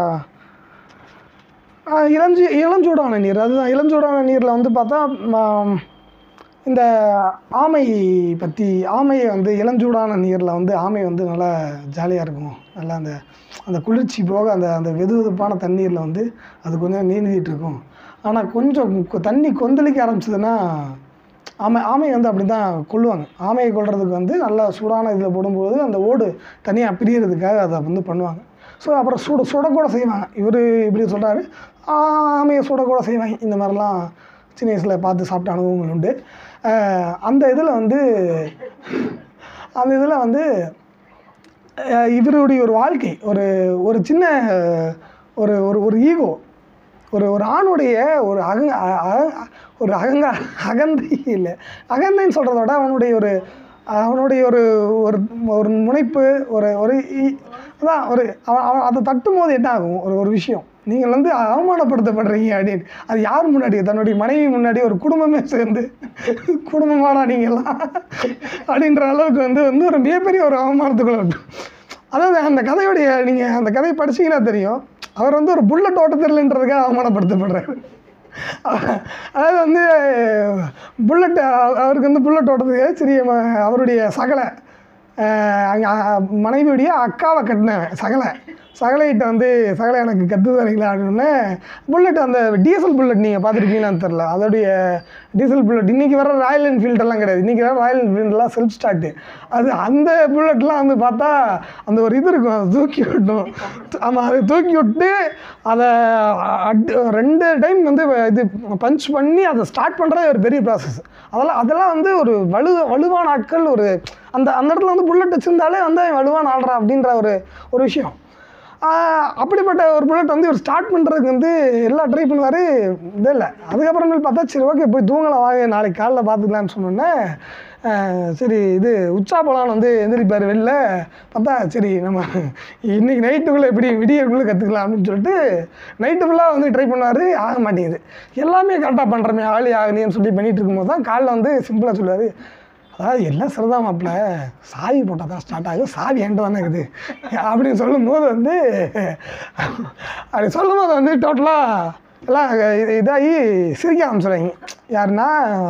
ஆஹ் இளஞ்சி இளஞ்சூடான நீர் அதுதான் இளஞ்சூடான நீரில் வந்து பார்த்தா ம- இந்த ஆமை பற்றி ஆமையை வந்து இளஞ்சூடான நீரில் வந்து ஆமை வந்து நல்லா ஜாலியாக இருக்கும் நல்லா அந்த அந்த குளிர்ச்சி போக அந்த அந்த வெது வெதுப்பான தண்ணீரில் வந்து அது கொஞ்சம் நீந்திட்டு இருக்கும் ஆனால் கொஞ்சம் கொ- தண்ணி கொந்தளிக்க ஆரம்பிச்சதுன்னா ஆமை ஆமை வந்து அப்படி தான் கொள்ளுவாங்க ஆமையை கொல்றதுக்கு வந்து நல்லா சூடான இதில் போடும்போது அந்த ஓடு தனியாக பிரியறதுக்காக அதை வந்து பண்ணுவாங்க ஸோ அப்புறம் சுட சுடக்கூட செய்வாங்க இவர் இப்படி சொல்கிறாரு ஆமையை சுடக்கூட செய்வாங்க இந்த மாதிரிலாம் சின்ன வயசில் பார்த்து சாப்பிட்ட அனுபவங்கள் உண்டு அஹ் அந்த இதில் வந்து அந்த இதில் வந்து அஹ் இவருடைய ஒரு வாழ்க்கை ஒரு ஒரு சின்ன ஒரு ஒரு ஒரு ஈகோ ஒரு ஒரு ஆணுடைய ஒரு அகங்க அ- அ- ஒரு அகங்கா அகந்தை இல்லை அகந்தைன்னு சொல்கிறத விட அவனுடைய ஒரு அவனுடைய ஒரு ஒரு ஒரு முனைப்பு ஒரு ஒரு இ- அதான் ஒரு அவன் அவன் அதை தட்டும் போது என்ன ஆகும் ஒரு ஒரு விஷயம் நீங்கள் வந்து அவமானப்படுத்தப்படுறீங்க அப்படின்னு அது யார் முன்னாடி தன்னுடைய மனைவி முன்னாடி ஒரு குடும்பமே சேர்ந்து குடும்பமாடா நீங்கள்லாம் அப்படின்ற அளவுக்கு வந்து வந்து ஒரு மிகப்பெரிய ஒரு அவமானத்துக்குள்ள இருக்கு. அதாவது அந்த கதையுடைய நீங்கள் அந்த கதையை படிச்சீங்கன்னா தெரியும் அவர் வந்து ஒரு புல்லட் ஓட்ட தெரியலன்றதுக்காக அவமானப்படுத்தப்படுறாரு அதாவது வந்து புல்லட் அவருக்கு வந்து புல்லட் ஓட்டத்துக்கு சரி ம- அவருடைய சகலை அங்கே மனைவியுடைய அக்காவை கட்டினவன் சகலை சகலைகிட்ட வந்து சகலை எனக்கு கற்று தரீங்களா அப்படின்னு புல்லட் அந்த டீசல் புல்லட் நீங்கள் பார்த்துருக்கீங்களான்னு தெரில அதோடைய டீசல் புல்லட் இன்றைக்கி வர ராயல் என்ஃபீல்டெல்லாம் கிடையாது இன்றைக்கி வர ராயல் என்ஃபீல்டெல்லாம் செல்ஃப் ஸ்டார்ட்டு அது அந்த புல்லட்லாம் வந்து பார்த்தா அந்த ஒரு இது இருக்கும் அது தூக்கி விட்டணும் ஆமாம் அதை தூக்கி விட்டு அதை அட் ரெண்டு டைம் வந்து இது பஞ்ச் பண்ணி அதை ஸ்டார்ட் பண்ணுறதே ஒரு பெரிய ப்ராசஸ் அதெல்லாம் அதெல்லாம் வந்து ஒரு வலு வலுவான ஆட்கள் ஒரு அந்த அந்த இடத்துல வந்து புல்லட் வச்சுருந்தாலே வந்து அவன் வலுவான ஆடுறான் அப்படின்ற ஒரு ஒரு விஷயம் ஆஹ் அப்படிப்பட்ட ஒரு புல்லட் வந்து இவர் ஸ்டார்ட் பண்ணுறதுக்கு வந்து எல்லாம் ட்ரை பண்ணுவார் இது இல்லை அதுக்கப்புறமேல் பார்த்தா சரி ஓகே போய் தூங்கலாம் வாங்க நாளைக்கு காலைல பார்த்துக்கலான்னு சொன்னோன்னே ஆஹ் சரி இது உச்சா போலான்னு வந்து எந்திரிப்பார் வெளில பார்த்தா சரி நம்ம இன்னைக்கு நைட்டுக்குள்ளே எப்படி விடியற்குள்ளே கற்றுக்கலாம் அப்படின்னு சொல்லிட்டு நைட்டு ஃபுல்லாக வந்து ட்ரை பண்ணார் ஆக மாட்டேங்குது எல்லாமே கரெக்டாக பண்ணுறமே ஆளி ஆகலையேன்னு சொல்லி பண்ணிகிட்டு இருக்கும்போது தான் காலைல வந்து சிம்பிளாக சொல்லுவார் அதாவது எல்லாம் சரிதான் மாப்பிள்ள சாவி போட்டால் தான் ஸ்டார்ட் ஆகும் சாவி என்கிட்ட தானே இருக்குது அப்படின்னு சொல்லும்போது வந்து அப்படி சொல்லும்போது வந்து டோட்டலாக எல்லாம் இது- இதாகி சிரிக்க ஆரம்பிச்சிடுறாங்க யாருன்னா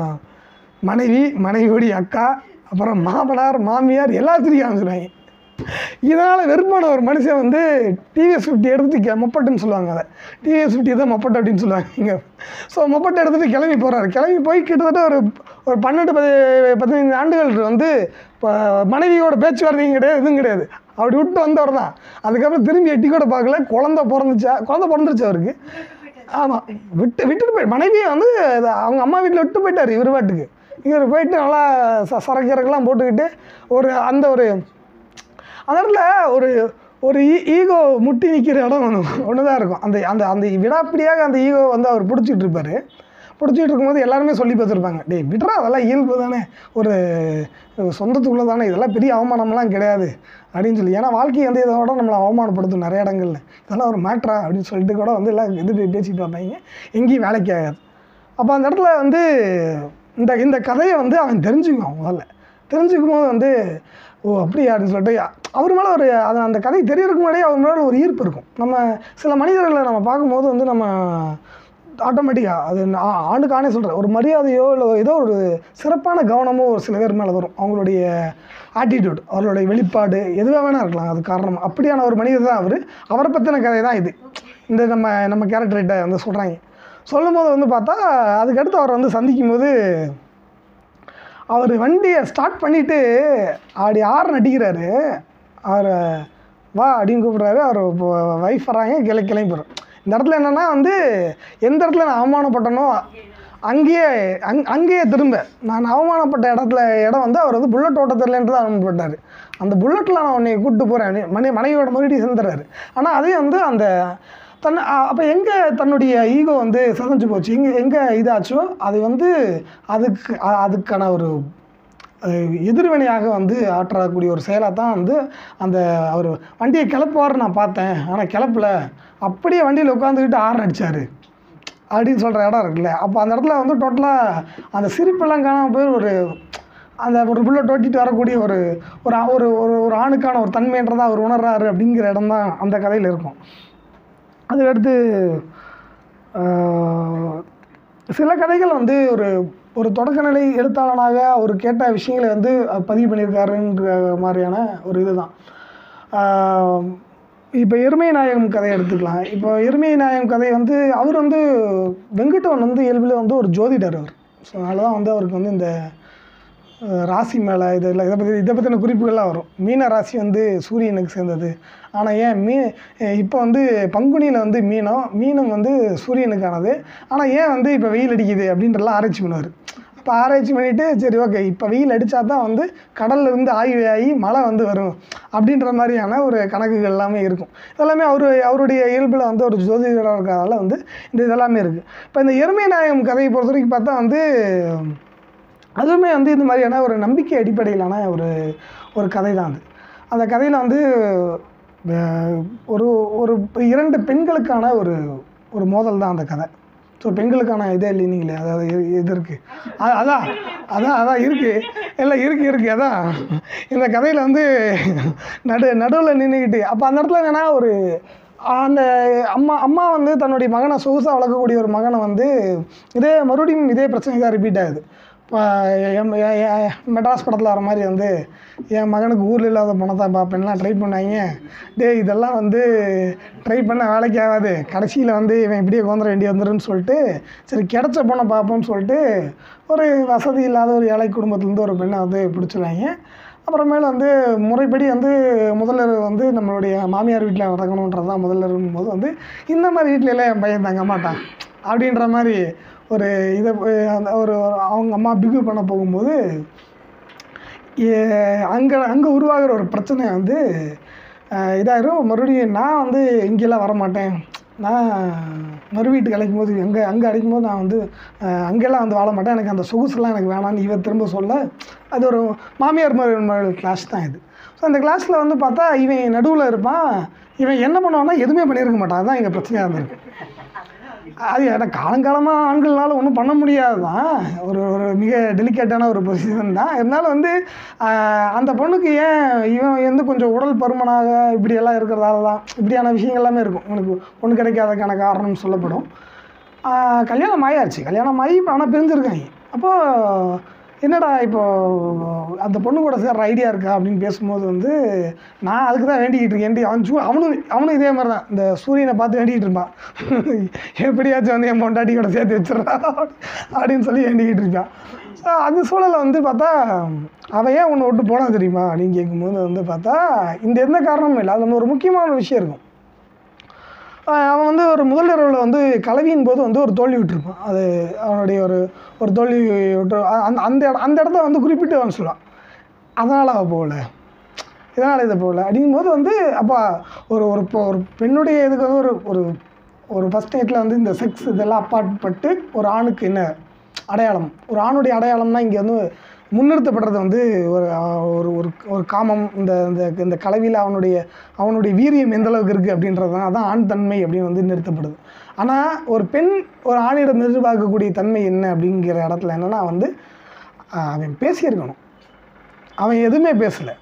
மனைவி மனைவியோடைய அக்கா அப்புறம் மாமனார் மாமியார் எல்லாம் சிரிக்க ஆரம்பிச்சிடுவாங்க இதனால் வெறுப்பான ஒரு மனுஷன் வந்து டிவிஎஸ் ஃபிஃப்டி எடுத்துட்டு மொப்பட்டுன்னு சொல்லுவாங்க அதை டிவிஎஸ் ஃபிஃப்டி தான் மொப்பட்டு அப்படின்னு சொல்லுவாங்க இங்கே ஸோ மொப்பட்டை எடுத்துகிட்டு கிளம்பி போகிறாரு கிளம்பி போய் கிட்டத்தட்ட ஒரு ஒரு பன்னெண்டு பதி பதினைந்து ஆண்டுகள் வந்து இப்போ மனைவியோட பேச்சுவார்த்தையும் கிடையாது இதுவும் கிடையாது அப்படி விட்டு வந்தவர் தான் அதுக்கப்புறம் திரும்பி எட்டி கூட பார்க்கல குழந்த பிறந்துச்சா குழந்த பிறந்துருச்சு அவருக்கு ஆமாம் விட்டு விட்டுட்டு போய் மனைவியை வந்து இது அவங்க அம்மா வீட்டில் விட்டு போயிட்டார் இவர் பாட்டுக்கு இவர் போயிட்டு நல்லா ச சரக்கு இறக்கெல்லாம் போட்டுக்கிட்டு ஒரு அந்த ஒரு அந்த இடத்துல ஒரு ஒரு ஈகோ முட்டி நிற்கிற இடம் ஒன்று ஒன்று தான் இருக்கும் அந்த அந்த அந்த விடாப்பிடியாக அந்த ஈகோ வந்து அவர் பிடிச்சிட்டு இருப்பார் பிடிச்சிட்டு இருக்கும்போது எல்லாருமே சொல்லி பார்த்துருப்பாங்க டேய் விட்றா அதெல்லாம் இயல்பு தானே ஒரு சொந்தத்துக்குள்ளே தானே இதெல்லாம் பெரிய அவமானம்லாம் கிடையாது அப்படின்னு சொல்லி ஏன்னா வாழ்க்கை வந்து இதோட நம்மளை அவமானப்படுத்தும் நிறைய இடங்கள்ல இதெல்லாம் ஒரு மேட்ரா அப்படின்னு சொல்லிட்டு கூட வந்து எல்லாம் இது பே- பேசிட்டு பார்ப்பாங்க எங்கேயும் வேலைக்கு ஆகாது அப்போ அந்த இடத்துல வந்து இந்த இந்த கதையை வந்து அவன் தெரிஞ்சுக்குவான் முதல்ல தெரிஞ்சுக்கும் போது வந்து ஓ அப்படியா அப்படின்னு சொல்லிட்டு அவர் மேலே ஒரு அது அந்த கதை தெரியறதுக்கு முன்னாடியே அவர் மேலே ஒரு ஈர்ப்பு இருக்கும் நம்ம சில மனிதர்களை நம்ம பார்க்கும்போது வந்து நம்ம ஆட்டோமேட்டிக்காக அது நான் ஆணுக்கு ஆணே சொல்கிறேன் ஒரு மரியாதையோ இல்லை ஏதோ ஒரு சிறப்பான கவனமோ ஒரு சில பேர் மேலே வரும் அவங்களுடைய ஆட்டிடியூட் அவர்களுடைய வெளிப்பாடு எதுவாக வேணால் இருக்கலாம் அது காரணம் அப்படியான ஒரு மனிதர் தான் அவர் அவரை பற்றின கதை தான் இது இந்த நம்ம நம்ம கேரக்டர்கிட்ட வந்து சொல்கிறாங்க சொல்லும்போது வந்து பார்த்தா அதுக்கடுத்து அவரை வந்து சந்திக்கும் போது அவர் வண்டியை ஸ்டார்ட் பண்ணிவிட்டு அப்படி ஆறு நடிக்கிறாரு அவரை வா அப்படின்னு கூப்பிட்றாரு அவர் ஒய்ஃப் வராங்க கிளை கிளம்பிடுறோம் இந்த இடத்துல என்னென்னா வந்து எந்த இடத்துல நான் அவமானப்பட்டனோ அங்கேயே அங் அங்கேயே திரும்ப நான் அவமானப்பட்ட இடத்துல இடம் வந்து அவர் வந்து புல்லட் ஓட்ட தெரியலன்ட்டு தான் அவமானப்பட்டார் அந்த புல்லட்டில் நான் உன்னை கூப்பிட்டு போகிறேன் மனை மனைவியோட மறுபடியும் சேர்ந்துறாரு ஆனால் அதே வந்து அந்த தன் அப்போ எங்கே தன்னுடைய ஈகோ வந்து சிதஞ்சு போச்சு எங்கே எங்கே இதாச்சோ அது வந்து அதுக்கு அ- அதுக்கான ஒரு அஹ், எதிர்வினையாக வந்து ஆற்றக்கூடிய ஒரு செயலாக தான் வந்து அந்த அவர் வண்டியை கிளப்புவார் நான் பார்த்தேன் ஆனால் கிளப்பல அப்படியே வண்டியில் உட்காந்துக்கிட்டு ஆறு அடிச்சாரு அப்படின்னு சொல்கிற இடம் இருக்குல்ல அப்போ அந்த இடத்துல வந்து டோட்டலாக அந்த சிரிப்பெல்லாம் காணாமல் போய் ஒரு அந்த ஒரு புல்லட் ஓட்டிட்டு வரக்கூடிய ஒரு ஒரு ஆ- ஒரு ஒரு ஒரு ஆணுக்கான ஒரு தன்மைன்றதை அவர் உணர்றாரு அப்படிங்கிற இடம் தான் அந்த கதையில் இருக்கும் அதுக்கடுத்து ஆஹ், சில கதைகள் வந்து ஒரு ஒரு தொடக்கநிலை எழுத்தாளனாக அவர் கேட்ட விஷயங்களை வந்து அஹ், பதிவு பண்ணியிருக்காருன்ற மாதிரியான ஒரு இதுதான் இப்போ எருமை நாயகம் கதையை எடுத்துக்கலாம் இப்போ எருமை நாயகம் கதை வந்து அவர் வந்து வெங்கடவன் வந்து இயல்பில் வந்து ஒரு ஜோதிடர் அவர் ஸோ அதனால தான் வந்து அவருக்கு வந்து இந்த அஹ், ராசி மேலே இதெல்லாம் இதை பற்றி இதை பற்றின குறிப்புகள்லாம் வரும் மீன ராசி வந்து சூரியனுக்கு சேர்ந்தது ஆனால் ஏன் மீ இப்போ வந்து பங்குனியில் வந்து மீனம் மீனம் வந்து சூரியனுக்கானது ஆனால் ஏன் வந்து இப்போ வெயில் அடிக்குது அப்படின்றலாம் ஆராய்ச்சி பண்ணுவார் இப்போ ஆராய்ச்சி பண்ணிவிட்டு சரி ஓகே இப்போ வெயில் அடித்தா தான் வந்து கடல்ல இருந்து ஆய்வு ஆகி மழை வந்து வரும் அப்படின்ற மாதிரியான ஒரு கணக்குகள் எல்லாமே இருக்கும் இதெல்லாமே அவர் அவருடைய இயல்பில் வந்து ஒரு ஜோதிடராக இருக்கிறதால வந்து இந்த இதெல்லாமே இருக்குது இப்போ இந்த எருமை நாயகம் கதையை பொறுத்த வரைக்கும் பார்த்தா வந்து அதுவுமே வந்து இந்த மாதிரியான ஒரு நம்பிக்கை அடிப்படையிலான ஒரு ஒரு கதை தான் அது அந்த கதையில் வந்து அஹ், ஒரு ஒரு இரண்டு பெண்களுக்கான ஒரு ஒரு மோதல் தான் அந்த கதை ஸோ பெண்களுக்கான இதே இல்லைங்களே அதாவது இ- இது இருக்குது அதான் அதான் அதான் இருக்குது இல்லை இருக்குது இருக்குது அதான் இந்த கதையில் வந்து நடு நடுவில் நின்றுக்கிட்டு அப்போ அந்த இடத்துல என்னென்னா ஒரு அந்த அம்மா அம்மா வந்து தன்னுடைய மகனை சொகுசாக வளர்க்கக்கூடிய ஒரு மகனை வந்து இதே மறுபடியும் இதே பிரச்சனை தான் ரிப்பீட் ஆகுது இப்போ எம் எ- எ- மெட்ராஸ் படத்தில் வர மாதிரி வந்து என் மகனுக்கு ஊரில் இல்லாத பணத்தை பார்ப்பேன்லாம் ட்ரை பண்ணாங்க டேய் இதெல்லாம் வந்து ட்ரை பண்ண வேலைக்கு ஆகாது கடைசியில் வந்து இவன் இப்படியே கோந்துட வேண்டி வந்துருன்னு சொல்லிட்டு சரி கிடைச்ச பொண்ணை பார்ப்போம்னு சொல்லிட்டு ஒரு வசதி இல்லாத ஒரு ஏழை குடும்பத்துலேருந்து ஒரு பெண்ணை வந்து பிடிச்சிருவாங்க அப்புறமேல வந்து முறைப்படி வந்து முதல்வர் வந்து நம்மளுடைய மாமியார் வீட்டில் நடக்கணுன்றது தான் முதல்வருங்கும் போது வந்து இந்த மாதிரி வீட்டில எல்லாம் என் பையன் தங்க மாட்டான் அப்படின்ற மாதிரி ஒரு இதை போய் அந்த ஒரு ஒரு அவங்க அம்மா பிகு பண்ண போகும்போது அங்கே அங்கே உருவாகிற ஒரு பிரச்சனை வந்து அஹ், இதாயிரும் மறுபடியும் நான் வந்து இங்கெல்லாம் வரமாட்டேன் நான் மறு வீட்டுக்கு அழைக்கும் போது எங்கே அங்கே அழைக்கும் போது நான் வந்து அஹ், அங்கெல்லாம் வந்து வாழ மாட்டேன் எனக்கு அந்த சொகுசுலாம் எனக்கு வேணாம்னு இவன் திரும்ப சொல்ல அது ஒரு மாமியார் மருமகள் கிளாஸ் தான் இது ஸோ அந்த கிளாஸில் வந்து பார்த்தா இவன் நடுவில் இருப்பான் இவன் என்ன பண்ணுவான்னா எதுவுமே பண்ணியிருக்க மாட்டான் அதுதான் இங்கே பிரச்சனையாக இருந்திருக்கு அது எனக்கு காலங்காலமாக ஆண்கள்னால ஒன்றும் பண்ண முடியாது தான் ஒரு ஒரு மிக டெலிகேட்டான ஒரு பொசிஷன் தான் இருந்தாலும் வந்து ஆஹ், அந்த பொண்ணுக்கு ஏன் இவன் வந்து கொஞ்சம் உடல் பருமனாக இப்படியெல்லாம் இருக்கிறதால தான் இப்படியான விஷயங்கள் எல்லாமே இருக்கும் இவனுக்கு பொண்ணு கிடைக்காததுக்கான காரணம் சொல்லப்படும் ஆஹ், கல்யாணம் ஆயாச்சு கல்யாணம் ஆகி ஆனால் பிரிஞ்சிருக்காங்க அப்போது என்னடா இப்போ அந்த பொண்ணு கூட சேர்ற ஐடியா இருக்கா அப்படின்னு பேசும்போது வந்து நான் அதுக்கு தான் வேண்டிக்கிட்டு இருக்கேன் அவன் சூ அவனும் அவனும் இதே மாதிரி தான் இந்த சூரியனை பார்த்து வேண்டிக்கிட்டு இருப்பான் எப்படியாச்சும் வந்து என் பொண்டாட்டி கூட சேர்த்து வச்சிடறா அப்படின்னு சொல்லி வேண்டிக்கிட்டு இருப்பான் ஸோ அந்த சூழலை வந்து பார்த்தா அவன் ஏன் உன்னை விட்டு போனா தெரியுமா அப்படின்னு கேட்கும்போது வந்து பார்த்தா இந்த எந்த காரணமும் இல்லை அதில் ஒரு முக்கியமான விஷயம் இருக்கும் ஆஹ் அவன் வந்து ஒரு முதல் இரவில் வந்து கலவியின் போது வந்து ஒரு தோல்வி விட்டுருப்பான் அது அவனுடைய ஒரு ஒரு தோல்வி விட்டு அ- அந்த அந்த இட- அந்த இடத்த வந்து குறிப்பிட்டு அவன் சொல்லுவான் அதனால் அவள் போகல இதனால் இதை போகல அப்படிங்கும்போது வந்து அப்போ ஒரு ஒரு இப்போ ஒரு பெண்ணுடைய இதுக்கு வந்து ஒரு ஒரு ஒரு ஃபஸ்ட் நைட்டில் வந்து இந்த செக்ஸ் இதெல்லாம் அப்பாற்பட்டு ஒரு ஆணுக்கு என்ன அடையாளம் ஒரு ஆணுடைய அடையாளம்னா இங்கே வந்து முன்னிறுத்தப்படுறது வந்து ஒரு ஆஹ், ஒரு ஒரு ஒரு காமம் இந்த இந்த இந்த கலவியில் அவனுடைய அவனுடைய வீரியம் எந்த அளவுக்கு இருக்குது அப்படின்றது தான் அதான் ஆண் தன்மை அப்படின்னு வந்து நிறுத்தப்படுது ஆனால் ஒரு பெண் ஒரு ஆணிடம் எதிர்பார்க்கக்கூடிய தன்மை என்ன அப்படிங்கிற இடத்துல என்னென்னா வந்து ஆஹ், அவன் பேசியிருக்கணும் அவன் எதுவுமே பேசலை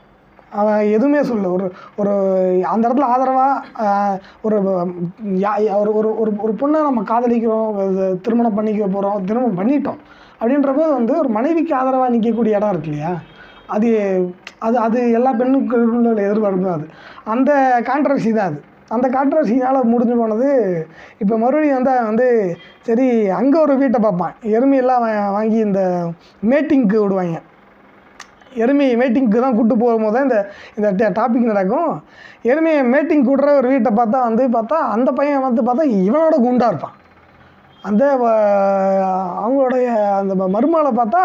அவன் எதுவுமே சொல்ல ஒரு ஒரு அந்த இடத்துல ஆதரவாக ஒரு யா- யா- ஒரு ஒரு ஒரு ஒரு பொண்ணை நம்ம காதலிக்கிறோம் அது திருமணம் பண்ணிக்க போகிறோம் திருமணம் பண்ணிட்டோம் அப்படின்றப்போ வந்து ஒரு மனைவிக்கு ஆதரவாக நிற்கக்கூடிய இடம் இருக்கு இல்லையா அது அது அது எல்லா பெண்ணுக்குள்ள எதிர்பார்ப்பு தான் அது அந்த கான்ட்ரவர்சி தான் அது அந்த கான்ட்ரவர்சினால் முடிஞ்சு போனது இப்போ மறுபடியும் வந்து அவன் வந்து சரி அங்கே ஒரு வீட்டை பார்ப்பான் எருமையெல்லாம் வா- வாங்கி இந்த மேட்டிங்க்கு விடுவாங்க எருமை மேட்டிங்க்கு தான் கூட்டு போகும்போது தான் இந்த இந்த டாபிக் நடக்கும் எருமையை மேட்டிங் கூடுற ஒரு வீட்டை பார்த்தா வந்து பார்த்தா அந்த பையன் வந்து பார்த்தா இவனோட குண்டா இருப்பான் அந்த வ- அவங்களுடைய அந்த ம- மருமகளை பார்த்தா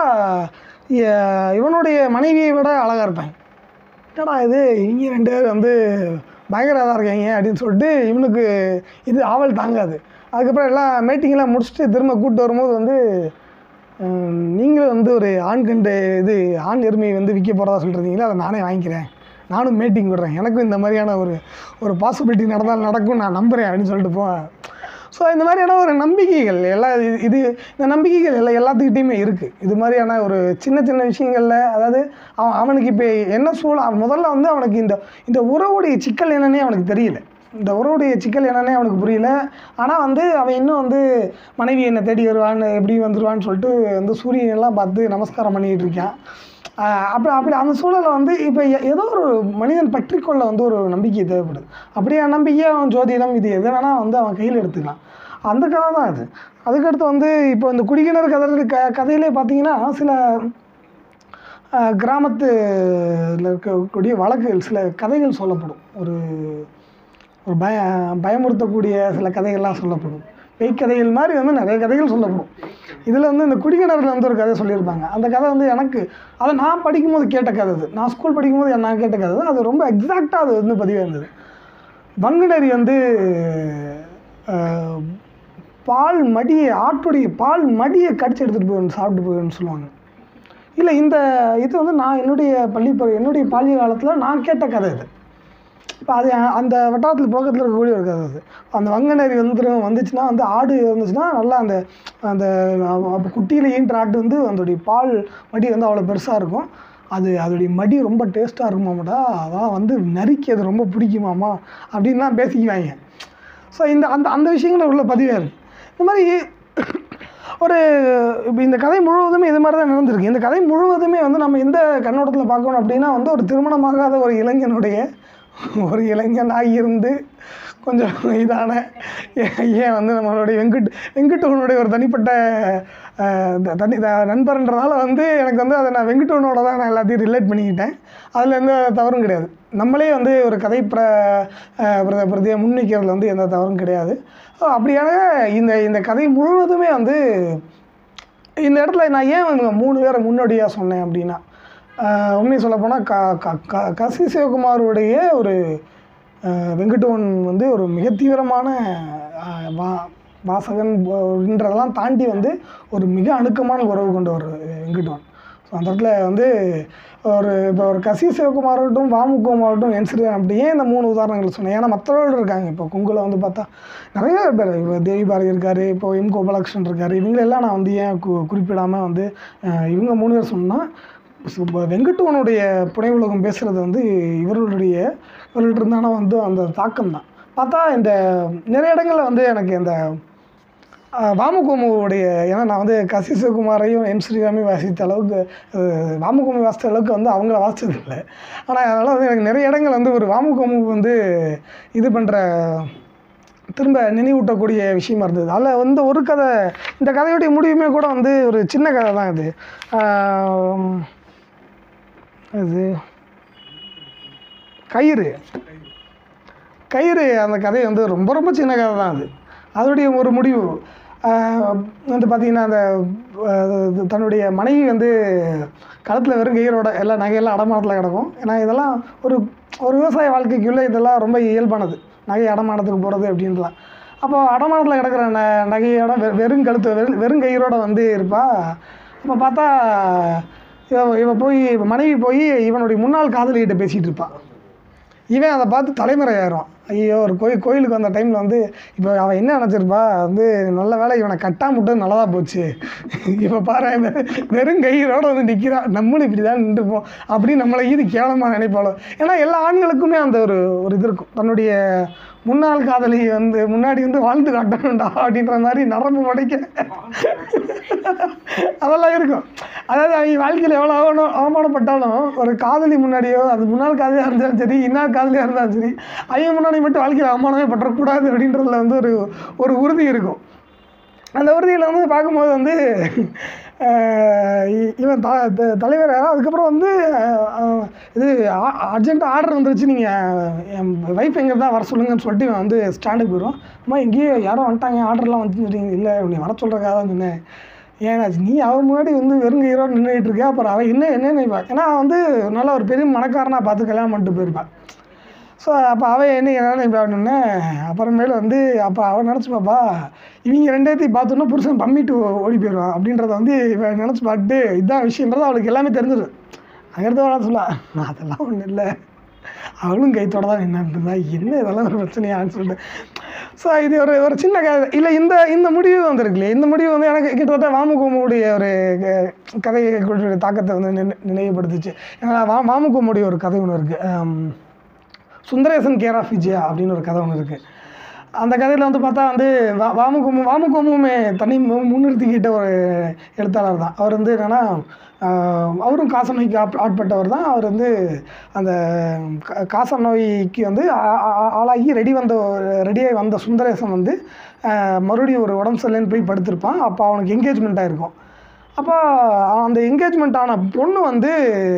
இ- இவனுடைய மனைவியை விட அழகாக இருப்பாங்க என்னடா இது இவங்க ரெண்டு பேர் வந்து பயங்கரதாக இருக்காங்க அப்படின்னு சொல்லிட்டு இவனுக்கு இது ஆவல் தாங்காது அதுக்கப்புறம் எல்லாம் மீட்டிங்லாம் முடிச்சுட்டு திரும்ப கூப்பிட்டு வரும்போது வந்து ஹம், நீங்களும் வந்து ஒரு ஆண் கண்டு இது ஆண் எருமையை வந்து விற்க போகிறதா சொல்கிறீங்களா அதை நானே வாங்கிக்கிறேன் நானும் மீட்டிங் விடுறேன் எனக்கும் இந்த மாதிரியான ஒரு ஒரு பாசிபிலிட்டி நடந்தால் நடக்கும் நான் நம்புகிறேன் அப்படின்னு சொல்லிட்டு போவேன் ஸோ இந்த மாதிரியான ஒரு நம்பிக்கைகள் எல்லா இது- இது இந்த நம்பிக்கைகள் எல்லா எல்லாத்துக்கிட்டேயுமே இருக்குது இது மாதிரியான ஒரு சின்ன சின்ன விஷயங்களில் அதாவது அவன் அவனுக்கு இப்போ என்ன சூழல் அவன் முதல்ல வந்து அவனுக்கு இந்த இந்த உறவுடைய சிக்கல் என்னன்னே அவனுக்கு தெரியல இந்த உறவுடைய சிக்கல் என்னன்னே அவனுக்கு புரியல ஆனால் வந்து அவன் இன்னும் வந்து மனைவி என்னை தேடி வருவான்னு எப்படி வந்துடுவான்னு சொல்லிட்டு வந்து சூரியன் எல்லாம் பார்த்து நமஸ்காரம் பண்ணிக்கிட்டு இருக்கான் ஆஹ் அப்படி அப்படி அந்த சூழலை வந்து இப்போ ஏதோ ஒரு மனிதன் பற்றிக்கொள்ள வந்து ஒரு நம்பிக்கை தேவைப்படுது அப்படியே நம்பிக்கை அவன் ஜோதிடம் இது எது வேணால் வந்து அவன் கையில் எடுத்துக்கலாம் அந்த கதை தான் அது அதுக்கடுத்து வந்து இப்போ இந்த குடிக்கிணறு கதை க கதையிலே பார்த்தீங்கன்னா சில ஆஹ் கிராமத்துல இருக்கக்கூடிய வழக்குகள் சில கதைகள் சொல்லப்படும் ஒரு ஒரு பய பயமுறுத்தக்கூடிய சில கதைகள்லாம் சொல்லப்படும் பேய் கதைகள் மாதிரி வந்து நிறைய கதைகள் சொல்லப்படும் இதில் வந்து இந்த குடிக்கிணறுல வந்து ஒரு கதை சொல்லியிருப்பாங்க அந்த கதை வந்து எனக்கு அதை நான் படிக்கும்போது கேட்ட கதை அது நான் ஸ்கூல் படிக்கும்போது நான் கேட்ட கதை அது. அது ரொம்ப எக்ஸாக்டாக அது வந்து பதிவாக இருந்தது பங்குனரி வந்து ஆஹ், பால் மடியை ஆட்டுடைய பால் மடியை கடிச்சு எடுத்துகிட்டு போய் சாப்பிட்டு போயின்னு சொல்லுவாங்க இல்லை இந்த இது வந்து நான் என்னுடைய பள்ளி பருவ- என்னுடைய பாலிய காலத்தில் நான் கேட்ட கதை இது இப்போ அது அ- அந்த வட்டாரத்தில் பக்கத்தில் இருக்கக்கூடிய ஒரு கதை அது அந்த வங்கநேரி வந்து திரும்ப வந்துச்சுன்னா வந்து ஆடு இருந்துச்சுன்னா நல்லா அந்த அந்த அப்போ குட்டியில் ஈன்ற ஆட்டு வந்து அதோடைய பால் மடி வந்து அவ்வளோ பெருசாக இருக்கும் அது அதோடைய மடி ரொம்ப டேஸ்ட்டாக இருக்குமாமாடா அதான் வந்து நறுக்கி அது ரொம்ப பிடிக்குமாமா அப்படின்லாம் பேசிக்குவாங்க ஸோ இந்த அந்த அந்த விஷயங்கள் உள்ள பதிவாக இருக்குது இந்த மாதிரி ஒரு இப்போ இந்த கதை முழுவதுமே இது மாதிரி தான் நடந்திருக்கு இந்த கதை முழுவதுமே வந்து நம்ம எந்த கண்ணோட்டத்தில் பார்க்கணும் அப்படின்னா வந்து ஒரு திருமணமாகாத ஒரு இளைஞனுடைய ஒரு இளைஞனாக இருந்து கொஞ்சம் இதான ஏ- ஏன் வந்து நம்மளுடைய வெங்கட் வெங்கட்டவனுடைய ஒரு தனிப்பட்ட அஹ், த- தனி த- நண்பர்ன்றதால வந்து எனக்கு வந்து அதை நான் வெங்கட்டவனோட தான் நான் எல்லாத்தையும் ரிலேட் பண்ணிக்கிட்டேன் அதில் எந்த தவறும் கிடையாது நம்மளே வந்து ஒரு கதை பிர அஹ், பிரத பிரதியை முன்வைக்கிறதுல வந்து எந்த தவறும் கிடையாது ஸோ அப்படியான இந்த இந்த கதை முழுவதுமே வந்து இந்த இடத்துல நான் ஏன் இவங்க மூணு பேரை முன்னோடியாக சொன்னேன் அப்படின்னா ஆஹ் உண்மையை சொல்லப்போனால் க க க கசி சிவகுமாருடைய ஒரு ஆஹ் வெங்கடவன் வந்து ஒரு மிக தீவிரமான ஆஹ் வா வாசகன் அப்படின்றதெல்லாம் தாண்டி வந்து ஒரு மிக அணுக்கமான உறவு கொண்டவர் வெங்கடவன் ஸோ அந்த இடத்துல வந்து ஒரு இப்போ ஒரு கசி சிவகுமாராகட்டும் வாமுகமாகட்டும் என் ஸ்ரீராம் அப்படி ஏன் இந்த மூணு உதாரணங்கள் சொன்னேன் ஏன்னா மற்றவர்கள் இருக்காங்க இப்போ குங்குல வந்து பார்த்தா நிறைய பேர் இப்போ தேவி பாரதி இருக்கார் இப்போ எம் கோபாலகிருஷ்ணன் இருக்கார் இவங்களெல்லாம் நான் வந்து ஏன் கு குறிப்பிடாமல் வந்து அஹ், இவங்க மூணு பேர் சொன்னால் வெங்கட்டுவனுடைய புனை உலகம் பேசுகிறது வந்து இவர்களுடைய இவர்கள்ட்ட இருந்தான வந்து அந்த தாக்கம் தான் பார்த்தா இந்த நிறைய இடங்களில் வந்து எனக்கு இந்த வாமுகோமுடைய ஏன்னா நான் வந்து கசி சிவகுமாரையும் எம் ஸ்ரீராமையும் வாசித்த அளவுக்கு அஹ், வாமுகோமு வாசித்த அளவுக்கு வந்து அவங்கள வாசித்தது இல்லை ஆனால் அதனால் வந்து எனக்கு நிறைய இடங்கள் வந்து ஒரு வாமுகோமு வந்து இது பண்ணுற திரும்ப நினைவூட்டக்கூடிய விஷயமா இருந்தது அதில் வந்து ஒரு கதை இந்த கதையுடைய முடிவுமே கூட வந்து ஒரு சின்ன கதை தான் இது ஆம், அது கயிறு கயிறு அந்த கதை வந்து ரொம்ப ரொம்ப சின்ன கதை தான் அது அதோடைய ஒரு முடிவு ஆஹ் வந்து பார்த்திங்கன்னா அந்த ஆஹ் இது தன்னுடைய மனைவி வந்து களத்தில் வெறும் கயிறோட எல்லா நகையெல்லாம் அடமானத்தில் கிடக்கும் ஏன்னா இதெல்லாம் ஒரு ஒரு விவசாய வாழ்க்கைக்குள்ளே இதெல்லாம் ரொம்ப இயல்பானது நகை அடமானத்துக்கு போகிறது அப்படின்லாம் அப்போ அடமானத்தில் கிடக்கிற ந நகையோட வெ வெறும் கழுத்து வெறும் வெறும் கயிறோட வந்து இருப்பா அப்போ பார்த்தா இவ இவ போய் மனைவி போய் இவனுடைய முன்னாள் காதலிகிட்ட பேசிகிட்டு இருப்பாள் இவன் அதை பார்த்து தலைமுறை ஆயிரும் ஐயோ ஒரு கோயில் கோயிலுக்கு வந்த டைமில் வந்து இப்போ அவன் என்ன நினச்சிருப்பா வந்து நல்ல வேலை இவனை கட்டாம விட்டது நல்லதாக போச்சு இப்போ பாரு வெ- வெறும் கையோட வந்து நிற்கிறான் நம்மளும் இப்படி தான் நின்றுப்போம் அப்படின்னு நம்மளை இது கேவலமாக நினைப்பாளோ ஏன்னா எல்லா ஆண்களுக்குமே அந்த ஒரு ஒரு இது இருக்கும் தன்னுடைய முன்னாள் காதலி வந்து முன்னாடி வந்து வாழ்ந்து காட்டணும்டா அப்படின்ற மாதிரி நரம்பு உடைக்க அதெல்லாம் இருக்கும் அதாவது அவங்க வாழ்க்கையில் எவ்வளோ அவமானம் அவமானப்பட்டாலும் ஒரு காதலி முன்னாடியோ அது முன்னாள் காதலியாக இருந்தாலும் சரி இன்னார் காதலியாக இருந்தாலும் சரி அவங்க முன்னாடி மட்டும் வாழ்க்கையில் அவமானமே பற்றக்கூடாது அப்படின்றதுல வந்து ஒரு ஒரு உறுதி இருக்கும் அந்த உறுதியில் வந்து பார்க்கும்போது வந்து அஹ் இ- இவன் த த- தலைவர் அதுக்கப்புறம் வந்து அஹ், அஹ், இது அர்ஜென்ட்டாக ஆர்டர் வந்துருச்சு நீங்கள் என் ஒய்ஃப் எங்கே தான் வர சொல்லுங்கன்னு சொல்லிட்டு இவன் வந்து ஸ்டாண்டுக்கு போயிடும் அம்மா எங்கேயோ யாரோ வந்துட்டாங்க ஆர்டர்லாம் வந்து இல்லை நீ வர சொல்கிறக்காக தான் சொன்னேன் ஏன்னாச்சு நீ அவன் முன்னாடி வந்து வெறும் ஈரோடு நின்றுட்டு இருக்க அப்புறம் அவன் என்ன என்ன நினைப்பா ஏன்னா அவன் வந்து நல்ல ஒரு பெரிய மணக்காரனாக பார்த்து கல்யாணம் பண்ணிட்டு போயிருப்பான் ஸோ அப்போ அவன் என்ன என்ன நினைப்பான்னு அப்புறமேல வந்து அப்போ அவன் நினச்சிப்பாப்பா இவங்க ரெண்டேத்தையும் பார்த்தோன்னா புருஷன் பம்மிட்டு ஓ- ஓடி போயிடுவான் அப்படின்றத வந்து இவன் நினச்சி பார்த்துட்டு இதான் விஷயன்றது அவளுக்கு எல்லாமே தெரிஞ்சிடும் அங்கிருந்து அவளா சொல்லா அதெல்லாம் ஒன்றும் இல்லை அவளும் கைத்தோட தான் நின்றுட்டு இருந்தா என்ன இதெல்லாம் ஒரு பிரச்சனையான்னு சொல்லிட்டு ஸோ இது ஒரு ஒரு சின்ன கதை இல்லை இந்த இந்த முடிவு வந்திருக்குல்லையே இந்த முடிவு வந்து எனக்கு கிட்டத்தட்ட வாமுகோமுடைய ஒரு க- கதையை குறித்த தாக்கத்தை வந்து நினை- நினைவுபடுத்துச்சு ஏன்னா வா வாமுகோமுடைய ஒரு கதை ஒன்று இருக்குது சுந்தரேசன் கேர் ஆஃப் விஜயா அப்படின்னு ஒரு கதை ஒன்று இருக்குது அந்த கதையில் வந்து பார்த்தா வந்து வா வாமுகோமு வாமுகோமுமே தனி மு- முன்னிறுத்திக்கிட்ட ஒரு எழுத்தாளர் தான் அவர் வந்து என்னென்னா அவரும் காச நோய்க்கு ஆட் ஆட்பட்டவர் தான் அவர் வந்து அந்த கா- காச நோய்க்கு வந்து ஆ- ஆ- ஆளாகி ரெடி வந்த ரெடியாகி வந்த சுந்தரேசன் வந்து ஆஹ், மறுபடியும் ஒரு உடம்பு சரியில்லைன்னு போய் படுத்திருப்பான் அப்போ அவனுக்கு என்கேஜ்மெண்ட் ஆகிருக்கும் அப்போ அந்த என்கேஜ்மெண்ட் ஆன பொண்ணு வந்து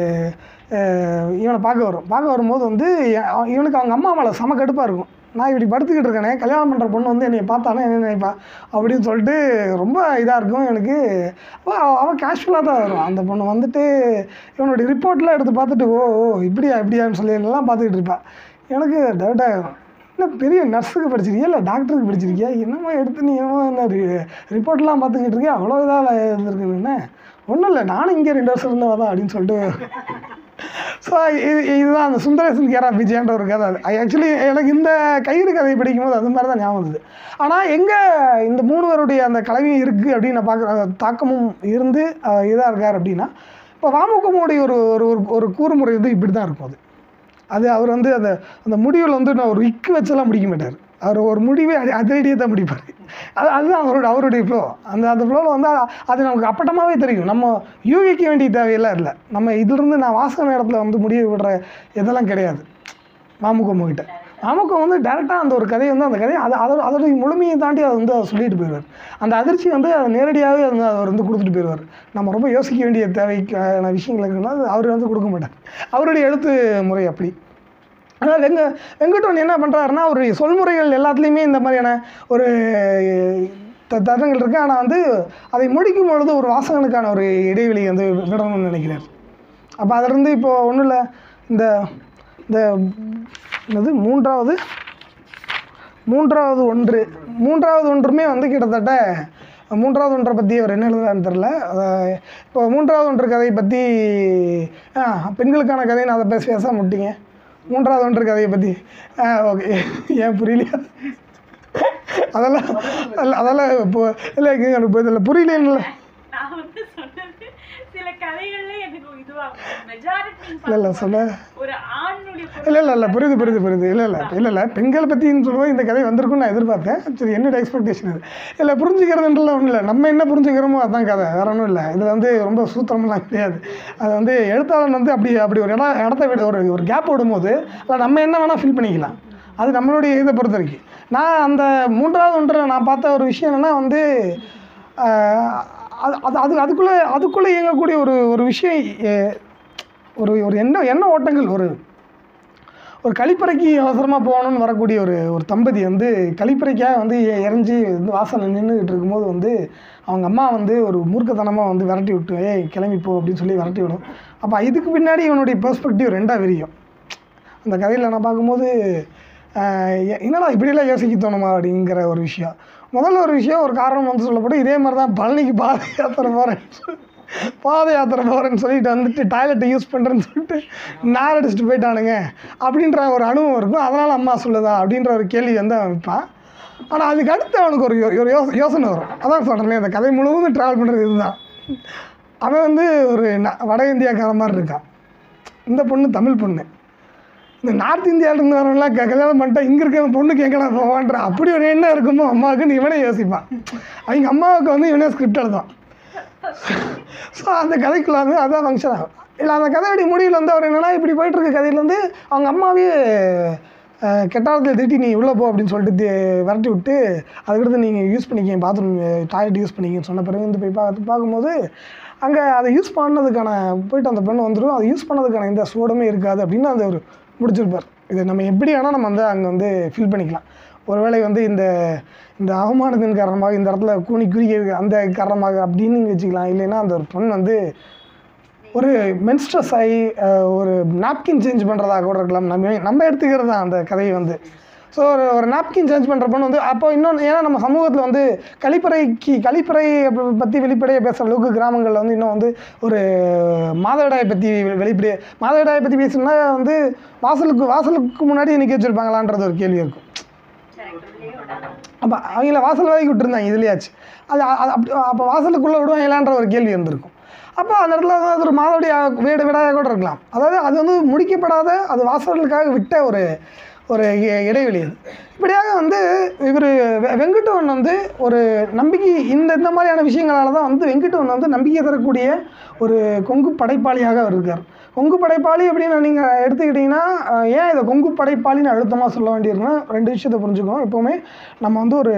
அஹ், இவனை பார்க்க வரும் பார்க்க வரும்போது வந்து எ- அவ- இவனுக்கு அவங்க அம்மா மேலே செம கடுப்பாக இருக்கும் நான் இப்படி படுத்துக்கிட்டு இருக்கேனே கல்யாணம் பண்ணுற பொண்ணு வந்து என்னை பார்த்தானே என்ன நினைப்பா அப்படின்னு சொல்லிட்டு ரொம்ப இதாக இருக்கும் எனக்கு அப்ப அவ- அவன் கேஷுவலாக தான் வரும் அந்த பொண்ணு வந்துட்டு இவனுடைய ரிப்போர்ட்லாம் எடுத்து பார்த்துட்டு ஓ ஓ இப்படியா இப்படியான்னு சொல்லி எல்லாம் பார்த்துக்கிட்டு இருப்பா எனக்கு டவுட்டாக என்ன பெரிய நர்ஸுக்கு படிச்சிருக்கியா இல்லை டாக்டருக்கு படிச்சிருக்கியா என்னமோ எடுத்து நீ என்னமோ என்ன ரிப்போர்ட்லாம் பார்த்துக்கிட்டு இருக்கியா அவ்வளோ இதாக இருந்திருக்குன்னு என்ன ஒன்றும் இல்லை நானும் இங்கே ரெண்டு வருஷம் இருந்தவ தான் அப்படின்னு சொல்லிட்டு ஸோ இது இதுதான் அந்த சுந்தரேசன் கேரா விஜயன்ற ஒரு கதை அது ஆக்சுவலி எனக்கு இந்த கயிறு கதை படிக்கும்போது அது மாதிரி தான் ஞாபகம் வந்தது ஆனால் எங்கே இந்த மூணு பேருடைய அந்த கலவையும் இருக்குது அப்படின்னு நான் பார்க்குற தாக்கமும் இருந்து இதாக இருக்கார் அப்படின்னா இப்போ வாமுகமுடைய ஒரு ஒரு ஒரு- ஒரு கூறுமுறை வந்து இப்படி தான் இருக்கும் அது அது அவர் வந்து அந்த அந்த முடிவில் வந்து நான் ஒரு இக்கு வச்செல்லாம் முடிக்க மாட்டார் அவர் ஒரு முடிவை அது அதிரடியே தான் முடிப்பார் அது அதுதான் அவரோட அவருடைய ஃப்ளோ அந்த அந்த ஃப்ளோவில் வந்து அது- அது நமக்கு அப்பட்டமாகவே தெரியும் நம்ம யூகிக்க வேண்டிய தேவையெல்லாம் இல்லை நம்ம இதிலிருந்து நான் வாசக நேரத்தில் வந்து முடிவு விடுற இதெல்லாம் கிடையாது மாமுகம் கிட்ட மாமுகம் வந்து டேரெக்டாக அந்த ஒரு கதையை வந்து அந்த கதையை அது அதோட அதோடைய முழுமையை தாண்டி அதை வந்து அவர் சொல்லிட்டு போயிடுவார் அந்த அதிர்ச்சி வந்து அதை நேரடியாகவே வந்து அவர் வந்து கொடுத்துட்டு போயிடுவார் நம்ம ரொம்ப யோசிக்க வேண்டிய தேவைக்கான விஷயங்களுக்கு அது அவர் வந்து கொடுக்க மாட்டார் அவருடைய எழுத்து முறை அப்படி ஆனால் வெங்க வெங்கடவன் என்ன பண்ணுறாருன்னா அவருடைய சொல்முறைகள் எல்லாத்துலேயுமே இந்த மாதிரியான ஒரு த தருணங்கள் இருக்குது ஆனால் வந்து அதை முடிக்கும் பொழுது ஒரு வாசகனுக்கான ஒரு இடைவெளி வந்து விடணும்னு நினைக்கிறார் அப்போ அதிலிருந்து இப்போ ஒன்றும் இல்லை இந்த இந்த என்னது மூன்றாவது மூன்றாவது ஒன்று மூன்றாவது ஒன்றுமே வந்து கிட்டத்தட்ட மூன்றாவது ஒன்றை பற்றி அவர் என்ன எழுதுறான்னு தெரில அஹ் இப்போ மூன்றாவது ஒன்று கதையை பற்றி ஆ பெண்களுக்கான கதையை நான் அதை பேச பேச முட்டிங்க மூன்றாவது ஒன்று கதையை பற்றி ஆ ஓகே ஏன் புரியலையா அதெல்லாம் அல்ல அதெல்லாம் இப்போ இல்லை எனக்கு இப்போ இதில் புரியலன்னு நான் வந்து சொன்னது சில கதைகள்ல எனக்கு இதுவாகும் மெஜாரிட்டி இல்லை இல்லை சொல்ல ஒரு ஆணுடைய இல்லை இல்லை இல்லை புரியுது புரியுது புரியுது இல்லை இல்லை இல்லை இல்லை பெண்களை பற்றின்னு சொல்லும்போது இந்த கதை வந்திருக்கும்னு நான் எதிர்பார்த்தேன் சரி என்னோட எக்ஸ்பெக்டேஷன் இது இல்லை புரிஞ்சுக்கிறதுன்றலாம் ஒன்றும் இல்லை நம்ம என்ன புரிஞ்சுக்கிறோமோ அதான் கதை வேற ஒன்றும் இல்லை இதில் வந்து ரொம்ப சூத்திரமெல்லாம் கிடையாது அது வந்து எழுத்தாளன் வந்து அப்படி அப்படி ஒரு இடம் இடத்த விட ஒரு ஒரு கேப் விடும்போது அதில் நம்ம என்ன வேணால் ஃபீல் பண்ணிக்கலாம் அது நம்மளுடைய இதை பொறுத்த வரைக்கும் நான் அந்த மூன்றாவது ஒன்றில் நான் பார்த்த ஒரு விஷயம் என்னென்னா வந்து ஆஹ், அது அது அது அதுக்குள்ளே அதுக்குள்ளே இயங்கக்கூடிய ஒரு ஒரு விஷயம் எ- ஒரு ஒரு எண்ண எண்ண ஓட்டங்கள் ஒரு ஒரு கழிப்பறைக்கு அவசரமாக போகணும்னு வரக்கூடிய ஒரு ஒரு தம்பதி வந்து கழிப்பறைக்காக வந்து எ- இறஞ்சி வந்து வாசலில் நின்றுக்கிட்டு இருக்கும்போது வந்து அவங்க அம்மா வந்து ஒரு மூர்க்கத்தனமாக வந்து விரட்டி விட்டு ஏய் கிளம்பி போ அப்படின்னு சொல்லி விரட்டி விடும் அப்போ இதுக்கு பின்னாடி இவனுடைய பெர்ஸ்பெக்டிவ் ரெண்டாக விரியும் அந்த கதையில் நான் பார்க்கும்போது ஆஹ், எ- என்னடா இப்படியெல்லாம் யோசிக்க தோணுமா அப்படிங்கிற ஒரு விஷயம் முதல்ல ஒரு விஷயம் ஒரு காரணம் வந்து சொல்லப்படும் இதே மாதிரி தான் பழனிக்கு பாத யாத்திரை போகிறேன் பாத யாத்திரை போகிறேன்னு சொல்லிட்டு வந்துட்டு டாய்லெட்டை யூஸ் பண்ணுறேன்னு சொல்லிட்டு நார் அடிச்சுட்டு போயிட்டானுங்க அப்படின்ற ஒரு அனுபவம் இருக்கும் அதனால் அம்மா சொல்லுதா அப்படின்ற ஒரு கேள்வி வந்து அவன் வைப்பான் ஆனால் அதுக்கு அடுத்து அவனுக்கு ஒரு யோ- ஒரு யோச யோசனை வரும் அதான் சொல்கிறேனே அந்த கதை முழுவதும் ட்ராவல் பண்ணுறது இதுதான் அவன் வந்து ஒரு ந- வட இந்தியாக்கார மாதிரி இருக்கான் இந்த பொண்ணு தமிழ் பொண்ணு இந்த நார்த் இந்தியாவிலேருந்து வரவங்களாம் க- கல்யாணம் பண்ணிட்டா இங்கே இருக்கிற பொண்ணுக்கு எங்கடா போவான்ற அப்படி ஒரு எண்ணம் இருக்குமோ அம்மாவுக்குன்னு இவனே யோசிப்பான் அவங்க அம்மாவுக்கு வந்து இவனே ஸ்கிரிப்ட் எழுதுவான் ஸோ அந்த கதைக்குள்ள வந்து அதான் ஃபங்க்ஷன் ஆகும் இல்லை அந்த கதையுடைய முடிவில் வந்து அவர் என்னன்னா இப்படி போயிட்டு இருக்க கதையில வந்து அவங்க அம்மாவே அஹ், கெட்டாரத்தில் திட்டி நீ உள்ளே போ அப்படின்னு சொல்லிட்டு தி- விரட்டி விட்டு அதுக்கடுத்து நீங்கள் யூஸ் பண்ணிக்க பாத்ரூம் டாய்லெட் யூஸ் பண்ணிக்கன்னு சொன்ன பிறகு வந்து போய் பார்த்து பார்க்கும்போது அங்கே அதை யூஸ் பண்ணதுக்கான போயிட்டு அந்த பெண் வந்துடும் அதை யூஸ் பண்ணதுக்கான எந்த சூடமே இருக்காது அப்படின்னு அந்த ஒரு முடிச்சிருப்பார் இதை நம்ம எப்படி வேணால் நம்ம வந்து அங்கே வந்து ஃபில் பண்ணிக்கலாம் ஒருவேளை வந்து இந்த இந்த அவமானத்தின் காரணமாக இந்த இடத்துல கூனி குறுகிய அந்த காரணமாக அப்படின்னு நீங்கள் வச்சுக்கலாம் இல்லைன்னா அந்த ஒரு பொண்ணு வந்து ஒரு மென்ஸ்ட்ரஸ் ஆகி அஹ், ஒரு நாப்கின் சேஞ்ச் பண்ணுறதாக கூட இருக்கலாம் நம்ம நம்ம எடுத்துக்கிறது தான் அந்த கதையை வந்து ஸோ ஒரு ஒரு நாப்கின் சேஞ்ச் பண்ணுற பொண்ணு வந்து அப்போ இன்னொன்று ஏன்னா நம்ம சமூகத்தில் வந்து கழிப்பறைக்கு கழிப்பறை பற்றி வெளிப்படையாக பேசுகிற அளவுக்கு கிராமங்களில் வந்து இன்னும் வந்து ஒரு மாதவிடாயை பற்றி வெளிப்படையை மாதவிடாயை பற்றி பேசணும்னா வந்து வாசலுக்கு வாசலுக்கு முன்னாடி நிற்க வச்சுருப்பாங்களான்றது ஒரு கேள்வி இருக்கும் அப்போ அவங்கள வாசல் வரைக்கும் விட்டுருந்தாங்க இதுலையாச்சு அது அ- அது அப்படி அப்போ வாசலுக்குள்ளே விடுவாங்களான்ற ஒரு கேள்வி இருந்திருக்கும் அப்போ அந்த இடத்துல வந்து அது ஒரு மாதவிடைய வீடு விடாயாக கூட இருக்கலாம் அதாவது அது வந்து முடிக்கப்படாத அது வாசலுக்காக விட்ட ஒரு ஒரு இ- இடைவெளி அது இப்படியாக வந்து இவர் வெங்கடவன் வந்து ஒரு நம்பிக்கை இந்த இந்த மாதிரியான விஷயங்களால தான் வந்து வெங்கடவன் வந்து நம்பிக்கை தரக்கூடிய ஒரு கொங்கு படைப்பாளியாக அவர் இருக்கார் கொங்கு படைப்பாளி அப்படின்னு நீங்கள் எடுத்துக்கிட்டிங்கன்னா அஹ், ஏன் இதை கொங்கு படைப்பாளின்னு அழுத்தமாக சொல்ல வேண்டியிருக்குன்னா ரெண்டு விஷயத்தை புரிஞ்சுக்கணும் எப்போவுமே நம்ம வந்து ஒரு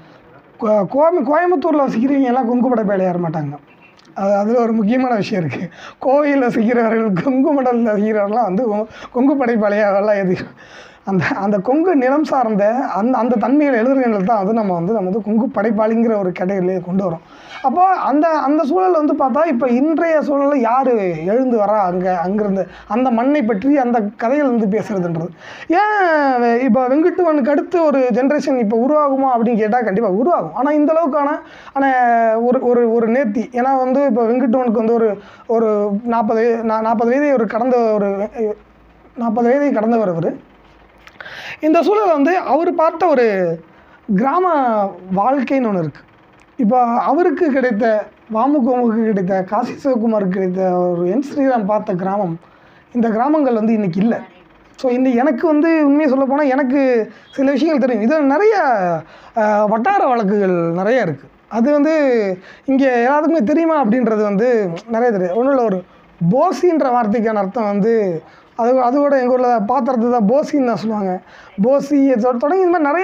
கோ- கோயம் கோயம்புத்தூரில் வசிக்கிறவங்க எல்லாம் கொங்கு படைப்பாளி ஏற மாட்டாங்க அது அதில் ஒரு முக்கியமான விஷயம் இருக்குது கோவிலில் வசிக்கிறவர்கள் கொங்கு மண்டலத்தில் வசிக்கிறவர்கள்லாம் வந்து கொ- கொங்கு படைப்பாளியாகலாம் எது அந்த அந்த கொங்கு நிலம் சார்ந்த அந்த அந்த தன்மைகள் எழுதுறவங்களை தான் வந்து நம்ம வந்து நம்ம வந்து கொங்கு படைப்பாளிங்கிற ஒரு கேட்டகரியிலே கொண்டு வரோம் அப்போ அந்த அந்த சூழல் வந்து பார்த்தா இப்போ இன்றைய சூழலில் யார் எழுந்து வரா அங்கே அங்கிருந்து அந்த மண்ணை பற்றி அந்த கதைகள் வந்து பேசுறதுன்றது ஏன் இப்போ வெங்கட்டுவனுக்கு அடுத்து ஒரு ஜென்ரேஷன் இப்போ உருவாகுமா அப்படின்னு கேட்டால் கண்டிப்பாக உருவாகும் ஆனால் இந்த அளவுக்கான ஆனால் ஒரு ஒரு ஒரு நேர்த்தி ஏன்னா வந்து இப்போ வெங்கட்டுவனுக்கு வந்து ஒரு ஒரு நாற்பது நாற்பது வயதை ஒரு கடந்த ஒரு நாற்பது வயதை கடந்தவர் அவர் இந்த சூழல் வந்து அவர் பார்த்த ஒரு கிராம வாழ்க்கைன்னு ஒன்று இருக்குது இப்போ அவருக்கு கிடைத்த வாமுகோமுக்கு கிடைத்த காசி சிவகுமாருக்கு கிடைத்த ஒரு என் ஸ்ரீராம் பார்த்த கிராமம் இந்த கிராமங்கள் வந்து இன்றைக்கி இல்லை ஸோ இந்த எனக்கு வந்து உண்மையை சொல்ல போனால் எனக்கு சில விஷயங்கள் தெரியும் இது நிறைய அஹ், வட்டார வழக்குகள் நிறைய இருக்குது அது வந்து இங்கே எல்லாத்துக்குமே தெரியுமா அப்படின்றது வந்து நிறைய தெரியும் ஒன்றும் இல்லை ஒரு போசின்ற வார்த்தைக்கான அர்த்தம் வந்து அது அது கூட எங்கள் ஊரில் பாத்திரத்தை தான் போசின்னு தான் சொல்லுவாங்க போசி தொ- தொடங்கி இந்த மாதிரி நிறைய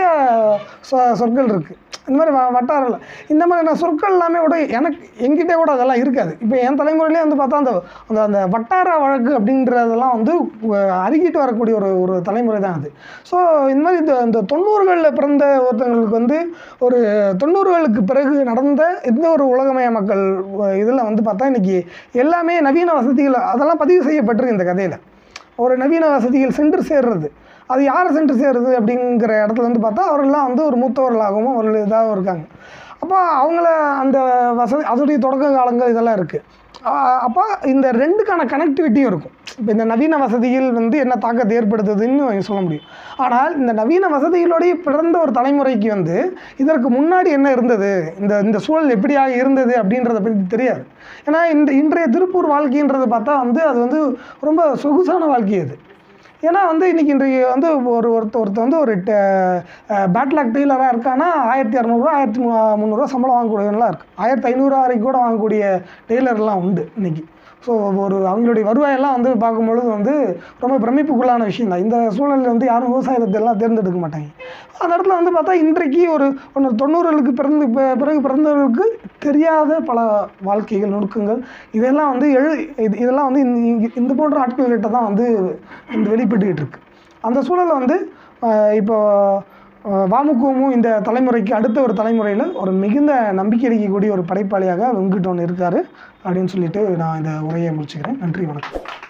சொ சொற்கள் இருக்குது இந்த மாதிரி வ வட்டாரில் இந்த மாதிரியான சொற்கள் எல்லாமே கூட எனக்கு எங்கிட்டே கூட அதெல்லாம் இருக்காது இப்போ என் தலைமுறையிலே வந்து பார்த்தா அந்த அந்த அந்த வட்டார வழக்கு அப்படின்றதெல்லாம் வந்து அஹ், அருகிட்டு வரக்கூடிய ஒரு ஒரு தலைமுறை தான் அது ஸோ இந்த மாதிரி இந்த இந்த தொண்ணூறுகளில் பிறந்த ஒருத்தவங்களுக்கு வந்து ஒரு தொண்ணூறுகளுக்கு பிறகு நடந்த எந்த ஒரு உலகமய மக்கள் இதில் வந்து பார்த்தா இன்றைக்கி எல்லாமே நவீன வசதிகள் அதெல்லாம் பதிவு செய்யப்பட்டிருக்கு இந்த கதையில் ஒரு நவீன வசதிகள் சென்று சேர்றது அது யாரை சென்று சேருது அப்படிங்கிற இடத்துல வந்து பார்த்தா அவரெல்லாம் வந்து ஒரு மூத்தவர்களாகவும் ஒரு இதாகவும் இருக்காங்க அப்போ அவங்கள அந்த வசதி அதோடைய தொடக்க காலங்கள் இதெல்லாம் இருக்குது அப்போ இந்த ரெண்டுக்கான கனெக்டிவிட்டியும் இருக்கும் இப்போ இந்த நவீன வசதிகள் வந்து என்ன தாக்கத்தை ஏற்படுத்துதுன்னு அவங்க சொல்ல முடியும் ஆனால் இந்த நவீன வசதிகளோடய பிறந்த ஒரு தலைமுறைக்கு வந்து இதற்கு முன்னாடி என்ன இருந்தது இந்த இந்த சூழல் எப்படியாக இருந்தது அப்படின்றத பற்றி தெரியாது ஏன்னா இந்த இன்றைய திருப்பூர் வாழ்க்கைன்றதை பார்த்தா வந்து அது வந்து ரொம்ப சொகுசான வாழ்க்கை அது ஏன்னா வந்து இன்றைக்கி இன்றைக்கு வந்து ஒரு ஒருத்த ஒருத்த வந்து ஒரு பேட்லாக் டெய்லராக இருக்கான்னா ஆயிரத்தி இரநூறுவா ஆயிரத்தி மு முந்நூறுரூவா சம்பளம் வாங்கக்கூடியவங்களாம் இருக்குது ஆயிரத்தி ஐநூறுரூவா வரைக்கும் கூட வாங்கக்கூடிய டெய்லர்லாம் உண்டு இன்றைக்கி ஸோ ஒரு அவங்களுடைய வருவாயெல்லாம் வந்து பார்க்கும்பொழுது வந்து ரொம்ப பிரமிப்புக்குள்ளான விஷயம் தான் இந்த சூழலில் வந்து யாரும் விவசாயத்தை எல்லாம் தேர்ந்தெடுக்க மாட்டாங்க அந்த இடத்துல வந்து பார்த்தா இன்றைக்கு ஒரு ஒன்று தொண்ணூறுகளுக்கு பிறந்து பி- பிறகு பிறந்தவர்களுக்கு தெரியாத பல வாழ்க்கைகள் நுணுக்கங்கள் இதெல்லாம் வந்து எழு இது இதெல்லாம் வந்து இந்த- இங்க- இந்த போன்ற ஆட்கள்கிட்ட தான் வந்து இந்த வெளிப்பட்டுக்கிட்டு இருக்கு அந்த சூழலில் வந்து ஆஹ் இப்போ ஆஹ் வாமுக்குவும் இந்த தலைமுறைக்கு அடுத்த ஒரு தலைமுறையில் ஒரு மிகுந்த நம்பிக்கை அளிக்கக்கூடிய ஒரு படைப்பாளியாக வெங்கட் ஒன்று இருக்கார் அப்படின்னு சொல்லிட்டு நான் இந்த உரையை முடிச்சுக்கிறேன் நன்றி வணக்கம்